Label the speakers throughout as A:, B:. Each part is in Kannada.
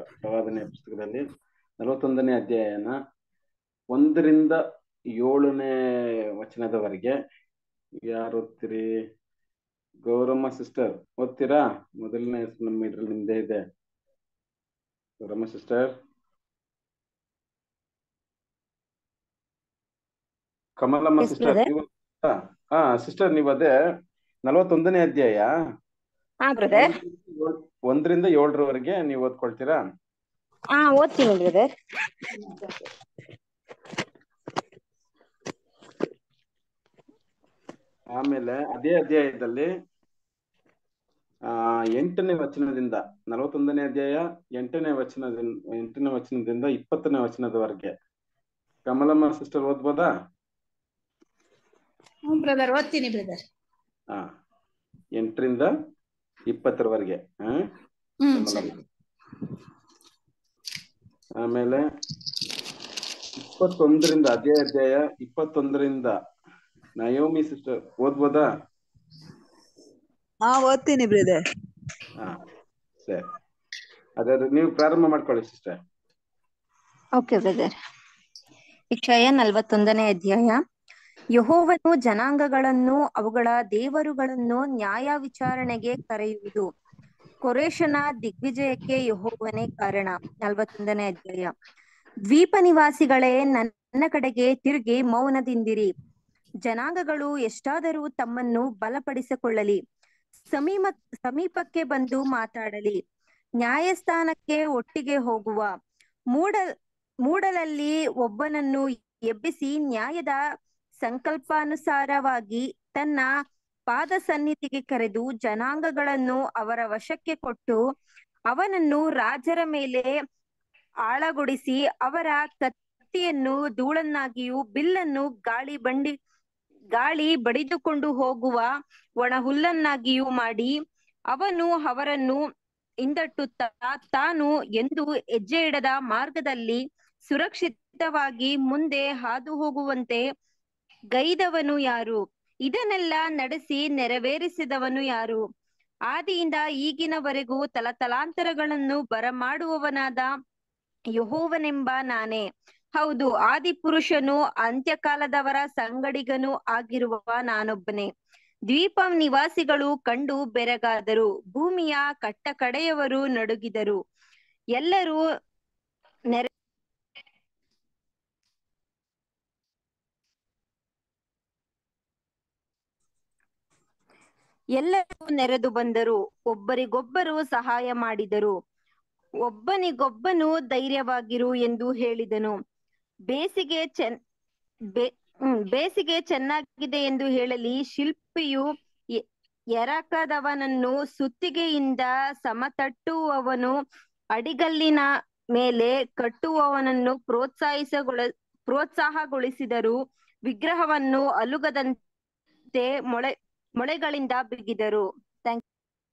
A: ಪ್ರವಾದನೆ ಪುಸ್ತಕದಲ್ಲಿ ನಲವತ್ತೊಂದನೇ ಅಧ್ಯಾಯನ ಒಂದರಿಂದ ಏಳನೇ ವಚನದವರೆಗೆ ಯಾರು ಓದ್ತೀರಿ ಗೌರಮ್ಮ ಸಿಸ್ಟರ್ ಓದ್ತೀರಾ ಮೊದಲನೇ ಹೆಸರು ನಮ್ಮ ಇದ್ರಲ್ಲಿ ನಿಮ್ದೇ ಇದೆ Gowramma sister Kamalamma
B: Yes,
A: sister
B: brother.
A: ನೀವು ಹಾ ಸಿಸ್ಟರ್ ನೀವು ಅದೇ ನಲವತ್ತೊಂದನೇ ಅಧ್ಯಾಯ
B: ಹಾ ಬ್ರದರ್
A: ಏಳ್- ಒಂದರಿಂದ ಏಳರವರೆಗೆ ನೀವು ಓದ್ಕೊಳ್ತೀರಾ
B: ಹಾ ಓದ್ತೀನಿ ಬ್ರದರ್
A: ಆಮೇಲೆ ಅದೇ ಅಧ್ಯಾಯದಲ್ಲಿ ಆ ಎಂಟನೇ ವಚನದಿಂದ ನಲವತ್ತೊಂದನೇ ಅಧ್ಯಾಯ ಎಂಟನೇ ವಚನದಿಂದ ಎಂಟನೇ ವಚನದಿಂದ ಇಪ್ಪತ್ತನೇ ವಚನದವರೆಗೆ ಕಮಲಮ್ಮ ಸಿಸ್ಟರ್ ಓದ್ಬೋದಾ
C: ಹ್ಞೂ ಬ್ರದರ್ ಓದ್ತೀನಿ ಬ್ರದರ್
A: ಹಾ ಎಂಟರಿಂದ ಇಪ್ಪತ್ತರವರೆಗೆ ಹಾ
C: ಹ್ಮ್ ಸರಿ
A: ಕಮಲಮ್ಮ ಆಮೇಲೆ ಇಪ್ಪತ್ತೊಂದರಿಂದ ಅದೇ ಅಧ್ಯಾಯ ಇಪ್ಪತ್ತೊಂದರಿಂದ ನಯೋಮಿ ಸಿಸ್ಟರ್ ಓದ್ಬೋದಾ
D: ಹಾ ಓದ್ತೀನಿ ಬ್ರದರ್
A: ಹಾ ಸರಿ ಅದಾದ್ರೆ ನೀವು ಪ್ರಾರಂಭ ಮಾಡ್ಕೊಳ್ಳಿ ಸಿಸ್ಟರ್
B: ಓಕೆ ಬ್ರದರ್ ವಿಷಯ ನಲವತ್ತೊಂದನೇ ಅಧ್ಯಾಯ ಯಹೋವನು ಜನಾಂಗಗಳನ್ನು ಅವುಗಳ ದೇವರುಗಳನ್ನು ನ್ಯಾಯ ವಿಚಾರಣೆಗೆ ಕರೆಯುವುದು ಕೊರೇಶನ ದಿಗ್ವಿಜಯಕ್ಕೆ ಯಹೋವನೇ ಕಾರಣ ನಲವತ್ತೊಂದನೇ ಅಧ್ಯಾಯ ದ್ವೀಪ ನಿವಾಸಿಗಳೇ ನನ್ನ ಕಡೆಗೆ ತಿರುಗಿ ಮೌನದಿಂದಿರಿ ಜನಾಂಗಗಳು ಎಷ್ಟಾದರೂ ತಮ್ಮನ್ನು ಬಲಪಡಿಸಿಕೊಳ್ಳಲಿ ಸಮೀಪ ಸಮೀಪಕ್ಕೆ ಬಂದು ಮಾತಾಡಲಿ ನ್ಯಾಯಸ್ಥಾನಕ್ಕೆ ಒಟ್ಟಿಗೆ ಹೋಗುವ ಮೂಡ ಮೂಡಲಲ್ಲಿ ಒಬ್ಬನನ್ನು ಎಬ್ಬಿಸಿ ನ್ಯಾಯದ ಸಂಕಲ್ಪಾನುಸಾರವಾಗಿ ತನ್ನ ಪಾದ ಸನ್ನಿಧಿಗೆ ಕರೆದು ಜನಾಂಗಗಳನ್ನು ಅವರ ವಶಕ್ಕೆ ಕೊಟ್ಟು ಅವನನ್ನು ರಾಜರ ಮೇಲೆ ಆಳಗೊಡಿಸಿ ಅವರ ಕತ್ತಿಯನ್ನು ಧೂಳನ್ನಾಗಿಯೂ ಬಿಲ್ಲನ್ನು ಗಾಳಿ ಬಂಡಿ ಗಾಳಿ ಬಡಿದುಕೊಂಡು ಹೋಗುವ ಒಣ ಹುಲ್ಲನ್ನಾಗಿಯೂ ಮಾಡಿ ಅವನು ಅವರನ್ನು ಹಿಂದಟ್ಟುತ್ತಾ ತಾನು ಎಂದು ಹೆಜ್ಜೆ ಇಡದ ಮಾರ್ಗದಲ್ಲಿ ಸುರಕ್ಷಿತವಾಗಿ ಮುಂದೆ ಹಾದು ಹೋಗುವಂತೆ ಗೈದವನು ಯಾರು ಇದನ್ನೆಲ್ಲ ನಡೆಸಿ ನೆರವೇರಿಸಿದವನು ಯಾರು ಆದಿಯಿಂದ ಈಗಿನವರೆಗೂ ತಲತಲಾಂತರಗಳನ್ನು ಬರಮಾಡುವವನಾದ ಯಹೋವನೆಂಬ ನಾನೇ ಹೌದು ಆದಿಪುರುಷನು ಅಂತ್ಯಕಾಲದವರ ಸಂಗಡಿಗನು ಆಗಿರುವ ನಾನೊಬ್ಬನೇ ದ್ವೀಪ ನಿವಾಸಿಗಳು ಕಂಡು ಬೆರಗಾದರು ಭೂಮಿಯ ಕಟ್ಟ ಕಡೆಯವರು ನಡುಗಿದರು ಎಲ್ಲರೂ ನೆರೆ ಎಲ್ಲರೂ ನೆರೆದು ಬಂದರು ಒಬ್ಬರಿಗೊಬ್ಬರು ಸಹಾಯ ಮಾಡಿದರು ಒಬ್ಬನಿಗೊಬ್ಬನು ಧೈರ್ಯವಾಗಿರು ಎಂದು ಹೇಳಿದನು ಬೇಸಿಗೆ ಚೆನ್ ಬೇ ಹ್ಮ್ ಬೇಸಿಗೆ ಚೆನ್ನಾಗಿದೆ ಎಂದು ಹೇಳಲಿ ಶಿಲ್ಪಿಯು ಎ- ಎರಕದವನನ್ನು ಸುತ್ತಿಗೆಯಿಂದ ಸಮತಟ್ಟುವವನು ಅಡಿಗಲ್ಲಿನ ಮೇಲೆ ಕಟ್ಟುವವನನ್ನು ಪ್ರೋತ್ಸಾಹಿಸಗೊಳ ಪ್ರೋತ್ಸಾಹಗೊಳಿಸಿದರು ವಿಗ್ರಹವನ್ನು ಅಲುಗದಂತೆ ಮೊಳೆ ಮೊಳೆಗಳಿಂದ ಬಿಗಿದರು ಥ್ಯಾಂಕ್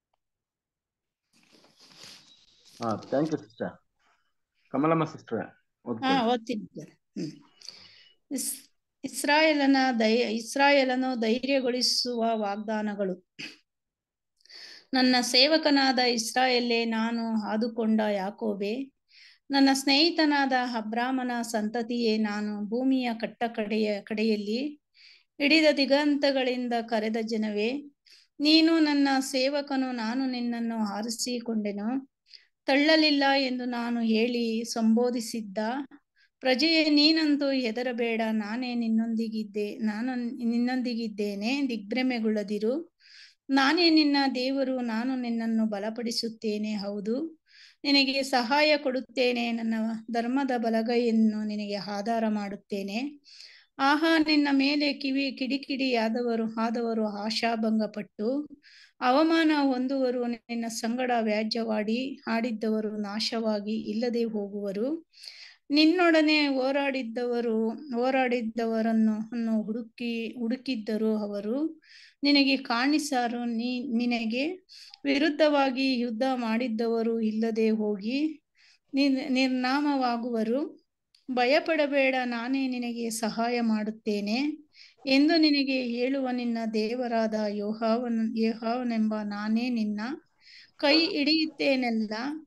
A: ಹಾ thank you sister Kamalamma sister
C: ಹಾ
A: ಓದ್ಕೊಳ್ಳಿ
C: ಓದ್ತೀನಿ brother. ಹ್ಮ್ ಇಸ್ ಇಸ್ರಾಯೇಲನ ದೈ ಇಸ್ರಾಯೇಲನು ಧೈರ್ಯಗೊಳಿಸುವ ವಾಗ್ದಾನಗಳು ನನ್ನ ಸೇವಕನಾದ ಇಸ್ರಾಯೇಲೇ ನಾನು ಆದುಕೊಂಡ ಯಾಕೋಬೆ ನನ್ನ ಸ್ನೇಹಿತನಾದ ಅಬ್ರಾಮನ ಸಂತತಿಯೇ ನಾನು ಭೂಮಿಯ ಕಟ್ಟ ಕಡೆಯ ಕಡೆಯಲ್ಲಿ ಹಿಡಿದ ದಿಗಂತಗಳಿಂದ ಕರೆದ ಜನವೇ ನೀನು ನನ್ನ ಸೇವಕನು ನಾನು ನಿನ್ನನ್ನು ಆರಿಸಿಕೊಂಡೆನು ತಳ್ಳಲಿಲ್ಲ ಎಂದು ನಾನು ಹೇಳಿ ಸಂಬೋಧಿಸಿದ್ದ ಪ್ರಜೆಯೇ ನೀನಂತೂ ಹೆದರಬೇಡ ನಾನೇ ನಿನ್ನೊಂದಿಗಿದ್ದೆ ನಾನು ನಿನ್ನೊಂದಿಗಿದ್ದೇನೆ ದಿಗ್ಭ್ರಮೆಗೊಳ್ಳದಿರು ನಾನೇ ನಿನ್ನ ದೇವರು ನಾನು ನಿನ್ನನ್ನು ಬಲಪಡಿಸುತ್ತೇನೆ ಹೌದು ನಿನಗೆ ಸಹಾಯ ಕೊಡುತ್ತೇನೆ ನನ್ನ ಧರ್ಮದ ಬಲಗೈಯನ್ನು ನಿನಗೆ ಆಧಾರ ಮಾಡುತ್ತೇನೆ ಆಹಾ ನಿನ್ನ ಮೇಲೆ ಕಿವಿ ಕಿಡಿಕಿಡಿಯಾದವರು ಆದವರು ಆಶಾಭಂಗಪಟ್ಟು ಅವಮಾನ ಹೊಂದುವರು ನಿನ್ನ ಸಂಗಡ ವ್ಯಾಜ್ಯವಾಡಿ ಆಡಿದ್ದವರು ನಾಶವಾಗಿ ಇಲ್ಲದೆ ಹೋಗುವರು ನಿನ್ನೊಡನೆ ಹೋರಾಡಿದ್ದವರು ಹೋರಾಡಿದ್ದವರನ್ನು ಅನ್ನು ಹುಡುಕಿ ಹುಡುಕಿದ್ದರು ಅವರು ನಿನಗೆ ಕಾಣಿಸಾರು ನೀ ನಿನಗೆ ವಿರುದ್ಧವಾಗಿ ಯುದ್ಧ ಮಾಡಿದ್ದವರು ಇಲ್ಲದೆ ಹೋಗಿ ನಿರ್ ನಿರ್ನಾಮವಾಗುವರು ಭಯಪಡಬೇಡ ನಾನೇ ನಿನಗೆ ಸಹಾಯ ಮಾಡುತ್ತೇನೆ ಎಂದು ನಿನಗೆ ಹೇಳುವ ನಿನ್ನ ದೇವರಾದ ಯೋಹಾವನ ಯೋಹಾವನೆಂಬ ನಾನೇ ನಿನ್ನ ಕೈ ಹಿಡಿಯುತ್ತೇನೆಲ್ಲ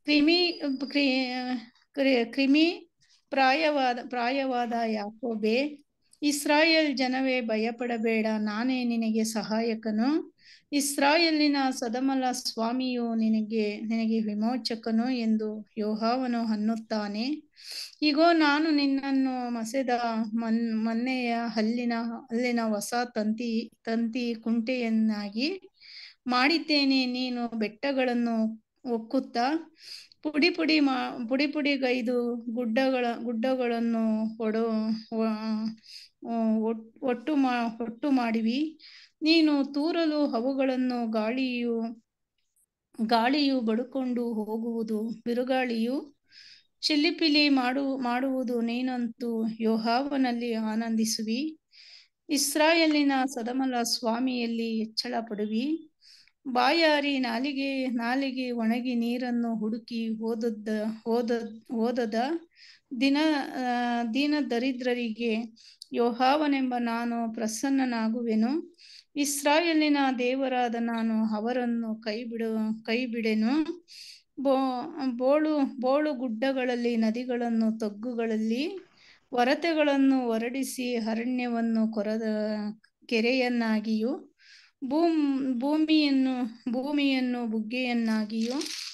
C: ಕ್ರಿಮಿ ಕ್ರಿ- ಕ್ರಿ- ಕ್ರಿಮಿ ಪ್ರಾಯವಾದ ಪ್ರಾಯವಾದ ಯಾಕೋಬೆ ಇಸ್ರಾಯೇಲ್ ಜನವೇ ಭಯಪಡಬೇಡ ನಾನೇ ನಿನಗೆ ಸಹಾಯಕನು ಇಸ್ರಾಯೇಲಿನ ಸದಮಲ ಸ್ವಾಮಿಯು ನಿನಗೆ ನಿನಗೆ ವಿಮೋಚಕನು ಎಂದು ಯೋಹಾವನು ಅನ್ನುತ್ತಾನೆ ಇಗೋ ನಾನು ನಿನ್ನನ್ನು ಮಸೆದ ಮನ್ ಮೊನ್ನೆಯ ಹಲ್ಲಿನ ಹಲ್ಲಿನ ಹೊಸ ತಂತಿ ತಂತಿ ಕುಂಟೆಯನ್ನಾಗಿ ಮಾಡಿದ್ದೇನೆ ನೀನು ಬೆಟ್ಟಗಳನ್ನು ಒಕ್ಕುತ್ತಾ ಪುಡಿ ಪುಡಿ ಮಾ ಪುಡಿ ಪುಡಿಗೈದು ಗುಡ್ಡಗಳ ಗುಡ್ಡಗಳನ್ನು ಒಡು ಒ- ಒಟ್ಟು ಮಾ ಒಟ್ಟು ಮಾಡಿವಿ ನೀನು ತೂರಲು ಅವುಗಳನ್ನು ಗಾಳಿಯು ಗಾಳಿಯು ಬಡುಕೊಂಡು ಹೋಗುವುದು ಬಿರುಗಾಳಿಯು ಚಿಲಿಪಿಲಿ ಮಾಡು ಮಾಡುವುದು ನೀನಂತೂ ಯೋಹಾವನಲ್ಲಿ ಆನಂದಿಸುವಿ ಇಸ್ರಾಯೇಲಿನ ಸದಮಲ ಸ್ವಾಮಿಯಲ್ಲಿ ಹೆಚ್ಚಳ ಪಡುವಿ ಬಾಯಾರಿ ನಾಲಿಗೆ ನಾಲಿಗೆ ಒಣಗಿ ನೀರನ್ನು ಹುಡುಕಿ ಓದದ ಓದ ಓದದ ದಿನ ಆ, ದೀನ ದರಿದ್ರರಿಗೆ ಯೋಹಾವನೆಂಬ ನಾನು ಪ್ರಸನ್ನನಾಗುವೆನು ಇಸ್ರಾಯೇಲಿನ ದೇವರಾದ ನಾನು ಅವರನ್ನು ಕೈ ಬಿಡು ಕೈ ಬಿಡೆನು ಬೋ ಬೋಳು ಬೋಳು ಗುಡ್ಡಗಳಲ್ಲಿ ನದಿಗಳನ್ನು ತಗ್ಗುಗಳಲ್ಲಿ ಒರತೆಗಳನ್ನು ಹೊರಡಿಸಿ ಅರಣ್ಯವನ್ನು ಕೊರದ ಕೆರೆಯನ್ನಾಗಿಯೂ ಭೂಮ್ ಭೂಮಿಯನ್ನು ಭೂಮಿಯನ್ನು ಬುಗ್ಗೆಯನ್ನಾಗಿಯೂ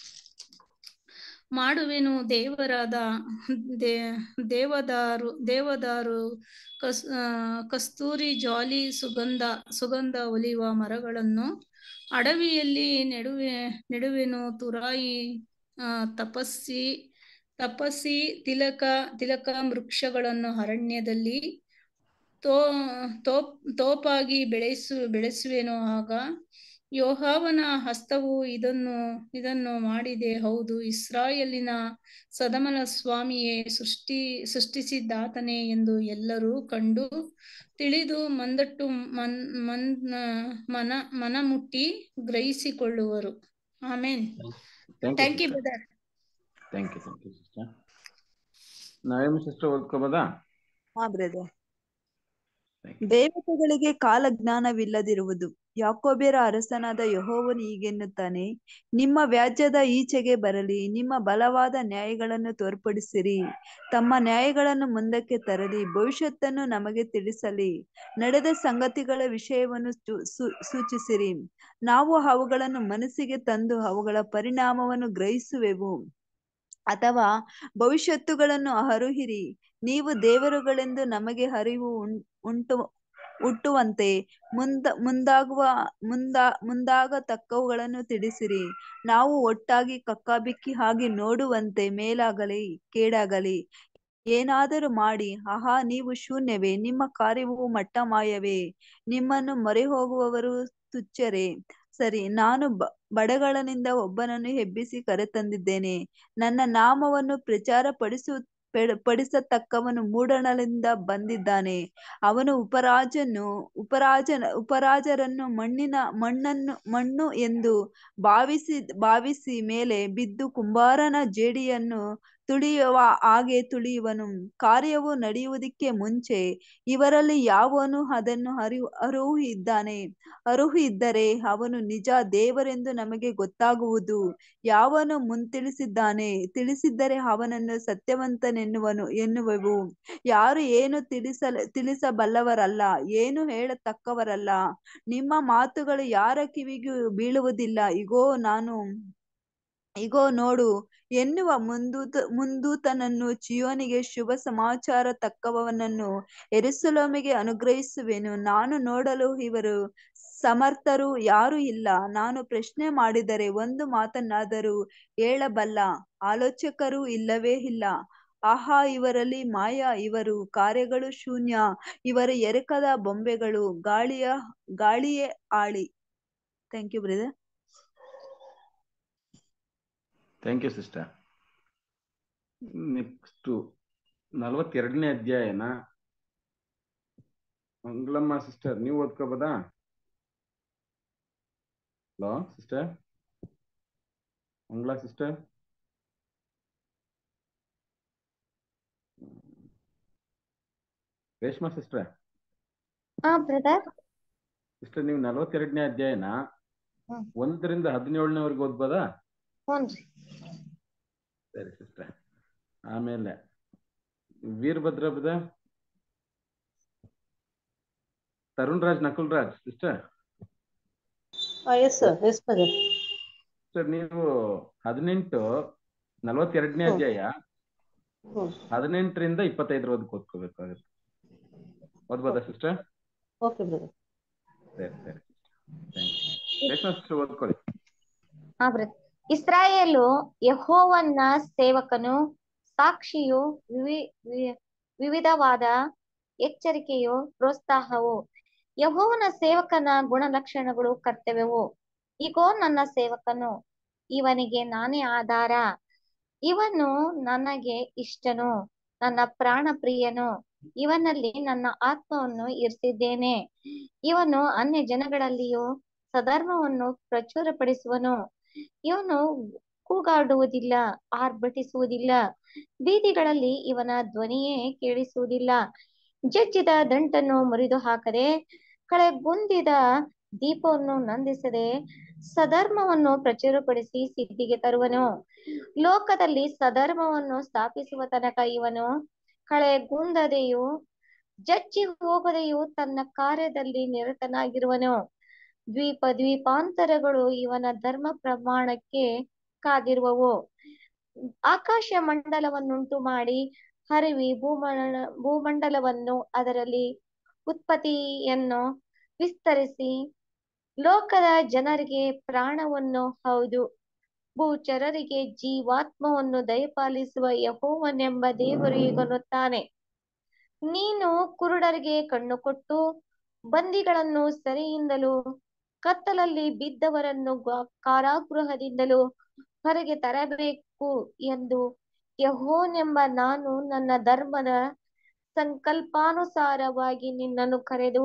C: ಮಾಡುವೆನು ದೇವರಾದ ದೇ ದೇವದಾರು ದೇವದಾರು ಕಸ್ ಆ, ಕಸ್ತೂರಿ ಜಾಲಿ ಸುಗಂಧ ಸುಗಂಧ ಒಲಿವ ಮರಗಳನ್ನು ಅಡವಿಯಲ್ಲಿ ನೆಡುವೆ ನೆಡುವೆನು ತುರಾಯಿ ಆ, ತಪಸ್ಸಿ ತಪಸ್ಸಿ ತಿಲಕ ತಿಲಕ ವೃಕ್ಷಗಳನ್ನು ಅರಣ್ಯದಲ್ಲಿ ತೋ ತೋಪ್ ತೋಪಾಗಿ ಬೆಳೆಸು ಬೆಳೆಸುವೆನು ಆಗ ಯೋಹಾವನ ಹಸ್ತವು ಇದನ್ನು ಇದನ್ನು ಮಾಡಿದೆ ಹೌದು ಇಸ್ರಾಯೇಲಿನ ಸದಮಲ ಸ್ವಾಮಿಯೇ ಸೃಷ್ಟಿ ಸೃಷ್ಟಿಸಿದ್ದಾತನೇ ಎಂದು ಎಲ್ಲರೂ ಕಂಡು ತಿಳಿದು ಮಂದಟ್ಟು ಮನ್ ಮನ್ ಮನ ಮನಮುಟ್ಟಿ ಗ್ರಹಿಸಿಕೊಳ್ಳುವರು amen thank you brother
A: thank you thank you sister ನಾವೇನು ಸಿಸ್ಟರ್ ಓದ್ಕೋಬೋದಾ
D: ಹಾ ಬ್ರದರ್
A: Thank you.
D: ದೇವತೆಗಳಿಗೆ ಕಾಲಜ್ಞಾನವಿಲ್ಲದಿರುವುದು ಯಾಕೋಬ್ಯರ ಅರಸನಾದ ಯೆಹೋವನು ಹೀಗೆನ್ನುತ್ತಾನೆ ನಿಮ್ಮ ವ್ಯಾಜ್ಯದ ಈಚೆಗೆ ಬರಲಿ ನಿಮ್ಮ ಬಲವಾದ ನ್ಯಾಯಗಳನ್ನು ತೋರ್ಪಡಿಸಿರಿ ತಮ್ಮ ನ್ಯಾಯಗಳನ್ನು ಮುಂದಕ್ಕೆ ತರಲಿ ಭವಿಷ್ಯತ್ತನ್ನು ನಮಗೆ ತಿಳಿಸಲಿ ನಡೆದ ಸಂಗತಿಗಳ ವಿಷಯವನ್ನು ಸೂ- ಸೂ- ಸೂಚಿಸಿರಿ ನಾವು ಅವುಗಳನ್ನು ಮನಸ್ಸಿಗೆ ತಂದು ಅವುಗಳ ಪರಿಣಾಮವನ್ನು ಗ್ರಹಿಸುವೆವು ಅಥವಾ ಭವಿಷ್ಯತ್ತುಗಳನ್ನು ಅರುಹಿರಿ ನೀವು ದೇವರುಗಳೆಂದು ನಮಗೆ ಅರಿವು ಉಂ- ಉಂಟು ಹುಟ್ಟುವಂತೆ ಮುಂದ ಮುಂದಾಗುವ ಮುಂದಾ ಮುಂದಾಗತಕ್ಕವುಗಳನ್ನು ತಿಳಿಸಿರಿ ನಾವು ಒಟ್ಟಾಗಿ ಕಕ್ಕಾಬಿಕ್ಕಿ ಹಾಗೆ ನೋಡುವಂತೆ ಮೇಲಾಗಲಿ ಕೇಡಾಗಲಿ ಏನಾದರೂ ಮಾಡಿ ಆಹಾ ನೀವು ಶೂನ್ಯವೇ ನಿಮ್ಮ ಕಾರ್ಯವು ಮಟ್ಟಮಾಯವೇ ನಿಮ್ಮನ್ನು ಮೊರೆ ಹೋಗುವವರು ತುಚ್ಛರೇ ಸರಿ ನಾನು ಬ ಬಡಗಳನಿಂದ ಒಬ್ಬನನ್ನು ಎಬ್ಬಿಸಿ ಕರೆತಂದಿದ್ದೇನೆ ನನ್ನ ನಾಮವನ್ನು ಪ್ರಚಾರ ಪಡಿಸು ಪೆಡ- ಪಡಿಸತಕ್ಕವನು ಮೂಡಣಲಿಂದ ಬಂದಿದ್ದಾನೆ ಅವನು ಉಪರಾಜನು ಉಪರಾಜನ ಉಪರಾಜರನ್ನು ಮಣ್ಣಿನ ಮಣ್ಣನ್ನು ಮಣ್ಣು ಎಂದು ಭಾವಿಸಿ ಭಾವಿಸಿ ಮೇಲೆ ಬಿದ್ದು ಕುಂಬಾರನ ಜೇಡಿಯನ್ನು ತುಳಿಯುವ ಹಾಗೆ ತುಳಿಯುವನು ಕಾರ್ಯವು ನಡೆಯುವುದಕ್ಕೆ ಮುಂಚೆ ಇವರಲ್ಲಿ ಯಾವನು ಅದನ್ನು ಅರಿವು ಅರುಹು ಇದ್ದಾನೆ ಅರುಹು ಇದ್ದರೆ ಅವನು ನಿಜ ದೇವರೆಂದು ನಮಗೆ ಗೊತ್ತಾಗುವುದು ಯಾವನು ಮುಂತಿಳಿಸಿದ್ದಾನೆ ತಿಳಿಸಿದ್ದರೆ ಅವನನ್ನು ಸತ್ಯವಂತನೆನ್ನುವನು ಎನ್ನುವೆವು ಯಾರು ಏನು ತಿಳಿಸಲ ತಿಳಿಸಬಲ್ಲವರಲ್ಲ ಏನು ಹೇಳತಕ್ಕವರಲ್ಲ ನಿಮ್ಮ ಮಾತುಗಳು ಯಾರ ಕಿವಿಗೂ ಬೀಳುವುದಿಲ್ಲ ಇಗೋ ನಾನು ಇಗೋ ನೋಡು ಎನ್ನುವ ಮುಂದೂತ ಮುಂದೂತನನ್ನು ಚಿಯೋನಿಗೆ ಶುಭ ಸಮಾಚಾರ ತಕ್ಕವನನ್ನು ಎರುಸಲೇಮಿಗೆ ಅನುಗ್ರಹಿಸುವೆನು ನಾನು ನೋಡಲು ಇವರು ಸಮರ್ಥರು ಯಾರು ಇಲ್ಲ ನಾನು ಪ್ರಶ್ನೆ ಮಾಡಿದರೆ ಒಂದು ಮಾತನ್ನಾದರೂ ಹೇಳಬಲ್ಲ ಆಲೋಚಕರು ಇಲ್ಲವೇ ಇಲ್ಲ ಆಹಾ ಇವರಲ್ಲಿ ಮಾಯ ಇವರು ಕಾರ್ಯಗಳು ಶೂನ್ಯ ಇವರ ಎರಕದ ಬೊಂಬೆಗಳು ಗಾಳಿಯ ಗಾಳಿಯೇ ಆಳಿ thank you brother
A: thank you sister next ನಲವತ್ತೆರಡನೇ ಅಧ್ಯಾಯನ ಮಂಗಳಮ್ಮ ಸಿಸ್ಟರ್ ನೀವು ಓದ್ಕೋಬೋದಾ hello sister Mangala sister Reshma sister
E: ಹಾ ಬ್ರದರ್
A: ಸಿಸ್ಟರ್ ನೀವು ನಲವತ್ತೆರಡನೇ ಅಧ್ಯಾಯನ
E: ಹ್ಮ್.
A: ಒಂದರಿಂದ ಹದಿನೇಳನೇವರೆಗೆ ಓದ್ಬೋದಾ
E: ಹ್ಞೂನ್ರಿ
A: ಸರಿ ಸಿಸ್ಟರ್ ಆಮೇಲೆ Veerabhadra brother Tarun Raj Nakul Raj sister
F: yes sir yes brother
A: sir ನೀವು ಹದಿನೆಂಟು ನಲವತ್ತೆರಡನೇ
F: ಹ್ಮ್.
A: ಅಧ್ಯಾಯ
F: ಹ್ಮ್
A: ಹದಿನೆಂಟರಿಂದ ಇಪ್ಪತ್ತೈದರವರೆಗೆ ಓದ್ಕೋಬೇಕಾಗುತ್ತೆ ಓದ್ಬೋದಾ ಸಿಸ್ಟರ್
F: ಓಕೆ ಬ್ರದರ್
A: ಸರಿ ಸರಿ ಥ್ಯಾಂಕ್ ಯು ರೇಷ್ಮಾ ಸಿಸ್ಟರ್ ಓದ್ಕೊಳ್ಳಿ
E: ಹಾ ಬ್ರದರ್ ಇಸ್ರಾಯೇಲು ಯೆಹೋವನ ಸೇವಕನು ಸಾಕ್ಷಿಯು ವಿವಿ ವಿ- ವಿವಿಧವಾದ ಎಚ್ಚರಿಕೆಯು ಪ್ರೋತ್ಸಾಹವು ಯೆಹೋವನ ಸೇವಕನ ಗುಣಲಕ್ಷಣಗಳು ಕರ್ತವ್ಯವು ಇಗೋ ನನ್ನ ಸೇವಕನು ಇವನಿಗೆ ನಾನೇ ಆಧಾರ ಇವನು ನನಗೆ ಇಷ್ಟನು ನನ್ನ ಪ್ರಾಣ ಪ್ರಿಯನು ಇವನಲ್ಲಿ ನನ್ನ ಆತ್ಮವನ್ನು ಇರಿಸಿದ್ದೇನೆ ಇವನು ಅನ್ಯ ಜನಗಳಲ್ಲಿಯೂ ಸಧರ್ಮವನ್ನು ಪ್ರಚುರಪಡಿಸುವನು ಇವನು ಕೂಗಾಡುವುದಿಲ್ಲ ಆರ್ಭಟಿಸುವುದಿಲ್ಲ ಬೀದಿಗಳಲ್ಲಿ ಇವನ ಧ್ವನಿಯೇ ಕೇಳಿಸುವುದಿಲ್ಲ ಜಜ್ಜಿದ ದಂಟನ್ನು ಮುರಿದು ಹಾಕದೆ ಕಳೆಗುಂದಿದ ದೀಪವನ್ನು ನಂದಿಸದೆ ಸಧರ್ಮವನ್ನು ಪ್ರಚುರಪಡಿಸಿ ಸಿದ್ಧಿಗೆ ತರುವನು ಲೋಕದಲ್ಲಿ ಸಧರ್ಮವನ್ನು ಸ್ಥಾಪಿಸುವ ತನಕ ಇವನು ಕಳೆಗುಂದದೆಯೂ ಜಜ್ಜಿ ಹೋಗದೆಯೂ ತನ್ನ ಕಾರ್ಯದಲ್ಲಿ ನಿರತನಾಗಿರುವನು ದ್ವೀಪ ದ್ವೀಪಾಂತರಗಳು ಇವನ ಧರ್ಮ ಪ್ರಮಾಣಕ್ಕೆ ಕಾದಿರುವವು ಆಕಾಶ ಮಂಡಲವನ್ನುಂಟು ಮಾಡಿ ಹರಿವಿ ಭೂಮಂಡಲ ಭೂಮಂಡಲವನ್ನು ಅದರಲ್ಲಿ ಉತ್ಪತ್ತಿಯನ್ನು ವಿಸ್ತರಿಸಿ ಲೋಕದ ಜನರಿಗೆ ಪ್ರಾಣವನ್ನು ಹೌದು ಭೂಚರರಿಗೆ ಜೀವಾತ್ಮವನ್ನು ದಯಪಾಲಿಸುವ ಯಹೋವನೆಂಬ ದೇವರು ಹೀಗನ್ನುತ್ತಾನೆ ನೀನು ಕುರುಡರಿಗೆ ಕಣ್ಣು ಕೊಟ್ಟು ಬಂದಿಗಳನ್ನು ಸೆರೆಯಿಂದಲೂ ಕತ್ತಲಲ್ಲಿ ಬಿದ್ದವರನ್ನು ಗ- ಕಾರಾಗೃಹದಿಂದಲೂ ಹೊರಗೆ ತರಬೇಕು ಎಂದು ಯಹೋನೆಂಬ ನಾನು ನನ್ನ ಧರ್ಮದ ಸಂಕಲ್ಪಾನುಸಾರವಾಗಿ ನಿನ್ನನ್ನು ಕರೆದು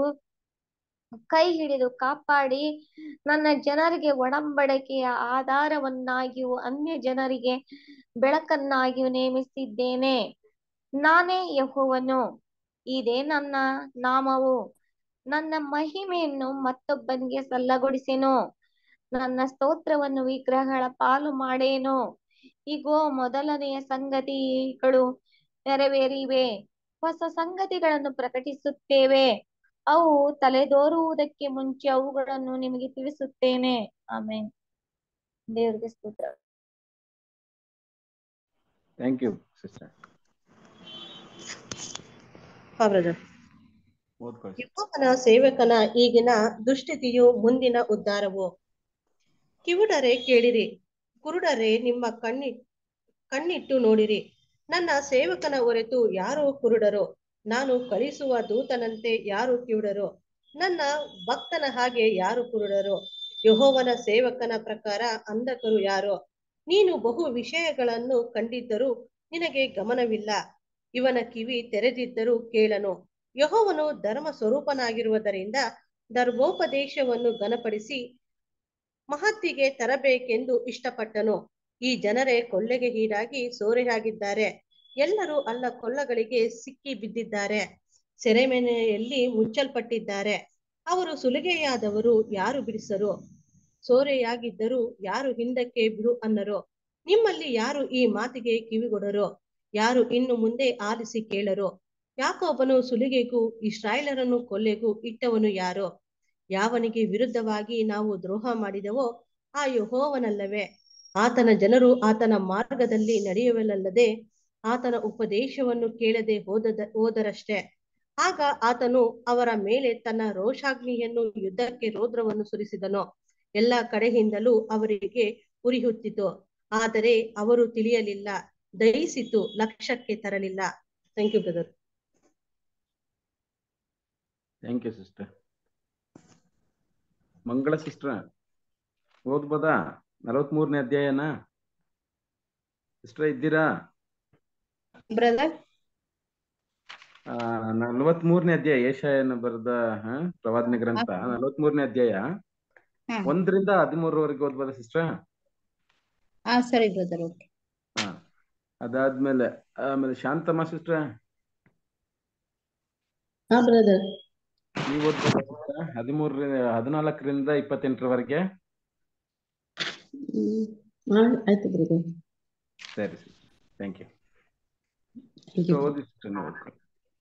E: ಕೈ ಹಿಡಿದು ಕಾಪಾಡಿ ನನ್ನ ಜನರಿಗೆ ಒಡಂಬಡಿಕೆಯ ಆಧಾರವನ್ನಾಗಿಯೂ ಅನ್ಯ ಜನರಿಗೆ ಬೆಳಕನ್ನಾಗಿಯೂ ನೇಮಿಸಿದ್ದೇನೆ ನಾನೇ ಯೆಹೋವನು ಇದೇ ನನ್ನ ನಾಮವು ನನ್ನ ಮಹಿಮೆಯನ್ನು ಮತ್ತೊಬ್ಬನಿಗೆ ಸಲ್ಲಗೊಡಿಸೆನು ನನ್ನ ಸ್ತೋತ್ರವನ್ನು ವಿಗ್ರಹಗಳ ಪಾಲು ಮಾಡೇನು ಇಗೋ ಮೊದಲನೆಯ ಸಂಗತಿಗಳು ನೆರವೇರಿವೆ ಹೊಸ ಸಂಗತಿಗಳನ್ನು ಪ್ರಕಟಿಸುತ್ತೇವೆ ಅವು ತಲೆದೋರುವುದಕ್ಕೆ ಮುಂಚೆ ಅವುಗಳನ್ನು ನಿಮಗೆ ತಿಳಿಸುತ್ತೇನೆ ಆಮೇಲೆ ದೇವರಿಗೆ ಸ್ತೋತ್ರ
A: ಥ್ಯಾಂಕ್ ಯು ಸಿಸ್ಟರ್
F: ಹಾ ಬ್ರದರ್
A: ಓದ್ಕೊಳ್ಳಿ
F: ಯೆಹೋವನ ಸೇವಕನ ಈಗಿನ ದುಸ್ಥಿತಿಯು ಮುಂದಿನ ಉದ್ಧಾರವು ಕಿವುಡರೆ ಕೇಳಿರಿ ಕುರುಡರೆ ನಿಮ್ಮ ಕಣ್ಣಿ ಕಣ್ಣಿಟ್ಟು ನೋಡಿರಿ ನನ್ನ ಸೇವಕನ ಹೊರತು ಯಾರು ಕುರುಡರು ನಾನು ಕಳಿಸುವ ದೂತನಂತೆ ಯಾರು ಕಿವುಡರು ನನ್ನ ಭಕ್ತನ ಹಾಗೆ ಯಾರು ಕುರುಡರು ಯೆಹೋವನ ಸೇವಕನ ಪ್ರಕಾರ ಅಂಧಕರು ಯಾರು ನೀನು ಬಹು ವಿಷಯಗಳನ್ನು ಕಂಡಿದ್ದರೂ ನಿನಗೆ ಗಮನವಿಲ್ಲ ಇವನ ಕಿವಿ ತೆರೆದಿದ್ದರೂ ಕೇಳನು ಯೆಹೋವನು ಧರ್ಮ ಸ್ವರೂಪನಾಗಿರುವುದರಿಂದ ಧರ್ಮೋಪದೇಶವನ್ನು ಘನಪಡಿಸಿ ಮಹತ್ತಿಗೆ ತರಬೇಕೆಂದು ಇಷ್ಟಪಟ್ಟನು ಈ ಜನರೇ ಕೊಳ್ಳೆಗೆ ಈಡಾಗಿ ಸೋರೆಯಾಗಿದ್ದಾರೆ ಎಲ್ಲರೂ ಅಲ್ಲ ಕೊಳ್ಳಗಳಿಗೆ ಸಿಕ್ಕಿ ಬಿದ್ದಿದ್ದಾರೆ ಸೆರೆಮನೆಯಲ್ಲಿ ಮುಚ್ಚಲ್ಪಟ್ಟಿದ್ದಾರೆ ಅವರು ಸುಲಿಗೆಯಾದವರು ಯಾರು ಬಿಡಿಸರು ಸೋರೆಯಾಗಿದ್ದರೂ ಯಾರು ಹಿಂದಕ್ಕೆ ಬಿಡು ಅನ್ನರು ನಿಮ್ಮಲ್ಲಿ ಯಾರು ಈ ಮಾತಿಗೆ ಕಿವಿಗೊಡರೋ ಯಾರು ಇನ್ನು ಮುಂದೆ ಆಲಿಸಿ ಕೇಳರೋ ಯಾಕೋಬನು ಸುಲಿಗೆಗೂ ಇಸ್ರಾಯೇಲರನ್ನು ಕೊಲ್ಲೆಗೂ ಇಟ್ಟವನು ಯಾರೋ ಯಾವನಿಗೆ ವಿರುದ್ಧವಾಗಿ ನಾವು ದ್ರೋಹ ಮಾಡಿದವೋ ಆ ಯೆಹೋವನಲ್ಲವೇ ಆತನ ಜನರು ಆತನ ಮಾರ್ಗದಲ್ಲಿ ನಡೆಯುವಲ್ಲದೆ ಆತನ ಉಪದೇಶವನ್ನು ಕೇಳದೆ ಹೋದದ ಹೋದರಷ್ಟೇ ಆಗ ಆತನು ಅವರ ಮೇಲೆ ತನ್ನ ರೋಷಾಗ್ನಿಯನ್ನು ಯುದ್ಧಕ್ಕೆ ರೋದ್ರವನ್ನು ಸುರಿಸಿದನು ಎಲ್ಲ ಕಡೆಯಿಂದಲೂ ಅವರಿಗೆ ಉರಿಹುತ್ತಿತು ಆದರೆ ಅವರು ತಿಳಿಯಲಿಲ್ಲ ದಯಿಸಿತು ಲಕ್ಷ್ಯಕ್ಕೆ ತರಲಿಲ್ಲ thank you brother
A: thank you sister Mangala sister ಓದ್ಬೋದಾ ನಲವತ್ಮೂರನೇ ಅಧ್ಯಾಯನ ಸಿಸ್ಟರ್ ಇದ್ದೀರಾ
F: ಬ್ರದರ್
A: ಆ, ನಲವತ್ಮೂರನೇ ಅಧ್ಯಾಯ ಏಷಾಯನ ಬರೆದ ಹ, ಪ್ರವಾದನೆ ಗ್ರಂಥ ನಲವತ್ಮೂರನೇ ಅಧ್ಯಾಯ
G: ಹಾ.
A: ಒಂದರಿಂದ ಹದಿಮೂರವರೆಗೆ ಓದ್ಬೋದಾ ಸಿಸ್ಟರ್
G: ಹಾ ಸರಿ ಬ್ರದರ್ ಓಕೆ
A: ಹಾ ಅದಾದ್ಮೇಲೆ ಆಮೇಲೆ ಶಾಂತಮ್ಮ ಸಿಸ್ಟರ್
F: ಹಾ ಬ್ರದರ್
A: ನೀವು ಓದ್ಬೋದಾ ಸಿಸ್ಟರ್ ಹದಿಮೂರರಿಂದ ಹದಿನಾಲ್ಕರಿಂದ ಇಪ್ಪತ್ತೆಂಟರವರೆಗೆ
F: ಆಯ್ತು ಬ್ರದರ್
A: ಸರಿ sister thank you
F: Thank you.
A: ಓದಿ sister, ನೀವು ಓದ್ಕೊಳ್ಳಿ.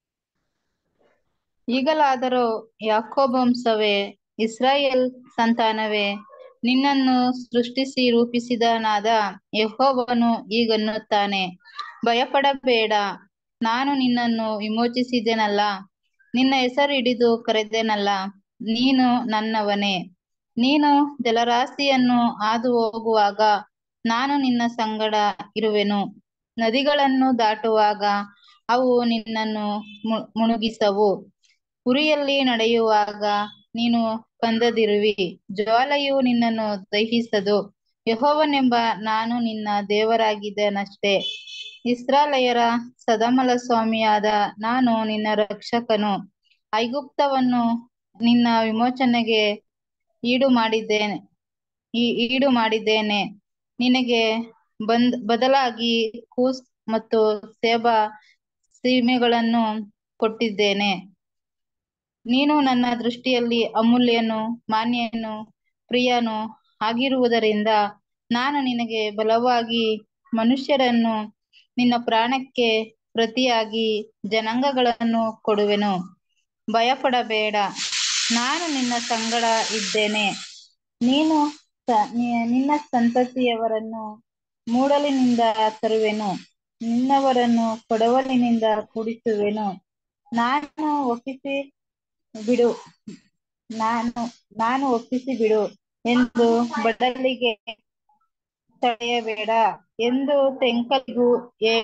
G: ಈಗಲಾದರೂ ಯಾಕೋಬ ವಂಶವೇ ಇಸ್ರಾಯೇಲ್ ಸಂತಾನವೇ ನಿನ್ನನ್ನು ಸೃಷ್ಟಿಸಿ ರೂಪಿಸಿದನಾದ ಯೆಹೋವನು ಹೀಗನ್ನುತ್ತಾನೆ ಭಯಪಡಬೇಡ ನಾನು ನಿನ್ನನ್ನು ವಿಮೋಚಿಸಿದೆನಲ್ಲ ನಿನ್ನ ಹೆಸರು ಹಿಡಿದು ಕರೆದೆನಲ್ಲ ನೀನು ನನ್ನವನೇ ನೀನು ಜಲರಾಶಿಯನ್ನು ಹಾದು ಹೋಗುವಾಗ ನಾನು ನಿನ್ನ ಸಂಗಡ ಇರುವೆನು ನದಿಗಳನ್ನು ದಾಟುವಾಗ ಅವು ನಿನ್ನನ್ನು ಮು- ಮುಳುಗಿಸವು ಉರಿಯಲ್ಲಿ ನಡೆಯುವಾಗ ನೀನು ಕಂದದಿರುವಿ ಜ್ವಾಲೆಯು ನಿನ್ನನ್ನು ದಹಿಸದು ಯೆಹೋವನೆಂಬ ನಾನು ನಿನ್ನ ದೇವರಾಗಿದ್ದೇನಷ್ಟೇ ಇಸ್ರಾಯೇಲರ ಸದಮಲ ಸ್ವಾಮಿಯಾದ ನಾನು ನಿನ್ನ ರಕ್ಷಕನು ಐಗುಪ್ತವನ್ನು ನಿನ್ನ ವಿಮೋಚನೆಗೆ ಈಡು ಮಾಡಿದ್ದೇನೆ ಈ- ಈಡು ಮಾಡಿದ್ದೇನೆ ನಿನಗೆ ಬಂದ್ ಬದಲಾಗಿ ಕೂಸ್ ಮತ್ತು ಸೇಬಾ ಸೀಮೆಗಳನ್ನು ಕೊಟ್ಟಿದ್ದೇನೆ ನೀನು ನನ್ನ ದೃಷ್ಟಿಯಲ್ಲಿ ಅಮೂಲ್ಯನು ಮಾನ್ಯನು ಪ್ರಿಯನು ಆಗಿರುವುದರಿಂದ ನಾನು ನಿನಗೆ ಬಲವಾಗಿ ಮನುಷ್ಯರನ್ನು ನಿನ್ನ ಪ್ರಾಣಕ್ಕೆ ಪ್ರತಿಯಾಗಿ ಜನಾಂಗಗಳನ್ನು ಕೊಡುವೆನು ಭಯಪಡಬೇಡ ನಾನು ನಿನ್ನ ಸಂಗಡ ಇದ್ದೇನೆ ನೀನು ಸ- ನಿ- ನಿನ್ನ ಸಂತತಿಯವರನ್ನು ಮೂಡಲಿನಿಂದ ತರುವೆನು ನಿನ್ನವರನ್ನು ಕೊಡವಲಿನಿಂದ ಕೂಡಿಸುವೆನು ನಾನು ಒಪ್ಪಿಸಿ ಬಿಡು ನಾನು ನಾನು ಒಪ್ಪಿಸಿ ಬಿಡು ಎಂದು ಬಡಲಿಗೆ ತಡೆಯಬೇಡ ಎಂದು ತೆಂಕಲಿಗೂ ಏ-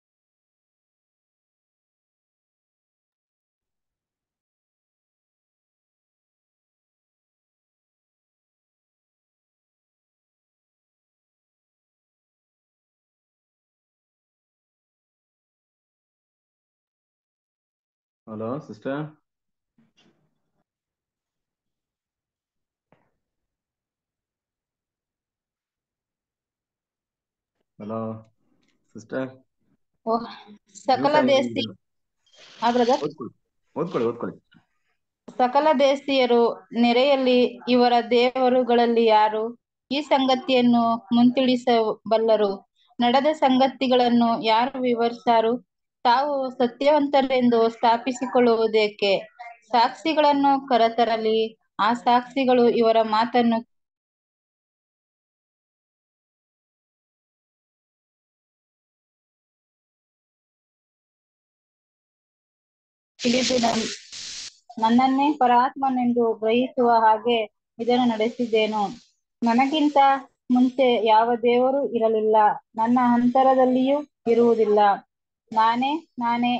A: ಹಲೋ ಸಿಸ್ಟರ್ ಹಲೋ ಸಿಸ್ಟರ್
G: ಓ, ಸಕಲ ದೇಶಿ ಆ ಬ್ರದರ್
A: ಓದ್ಕೊಳ್ಳಿ ಓದ್ಕೊಳ್ಳಿ ಓದ್ಕೊಳ್ಳಿ
G: ಸಕಲ ದೇಶೀಯರು ನೆರೆಯಲ್ಲಿ ಇವರ ದೇವರುಗಳಲ್ಲಿ ಯಾರು ಈ ಸಂಗತಿಯನ್ನು ಮುಂತಿಳಿಸಬಲ್ಲರು ನಡೆದ ಸಂಗತಿಗಳನ್ನು ಯಾರು ವಿವರಿಸಾರು ತಾವು ಸತ್ಯವಂತರೆಂದು ಸ್ಥಾಪಿಸಿಕೊಳ್ಳುವುದೇಕೆ ಸಾಕ್ಷಿಗಳನ್ನು ಕರತರಲಿ ಆ ಸಾಕ್ಷಿಗಳು ಇವರ ಮಾತನ್ನು ತಿಳಿದು ನನ್- ನನ್ನನ್ನೇ ಪರಾತ್ಮನೆಂದು ಗ್ರಹಿಸುವ ಹಾಗೆ ಇದನ್ನು ನಡೆಸಿದ್ದೇನು ನನಗಿಂತ ಮುಂಚೆ ಯಾವ ದೇವರು ಇರಲಿಲ್ಲ ನನ್ನ ಅಂತರದಲ್ಲಿಯೂ ಇರುವುದಿಲ್ಲ ನಾನೇ ನಾನೇ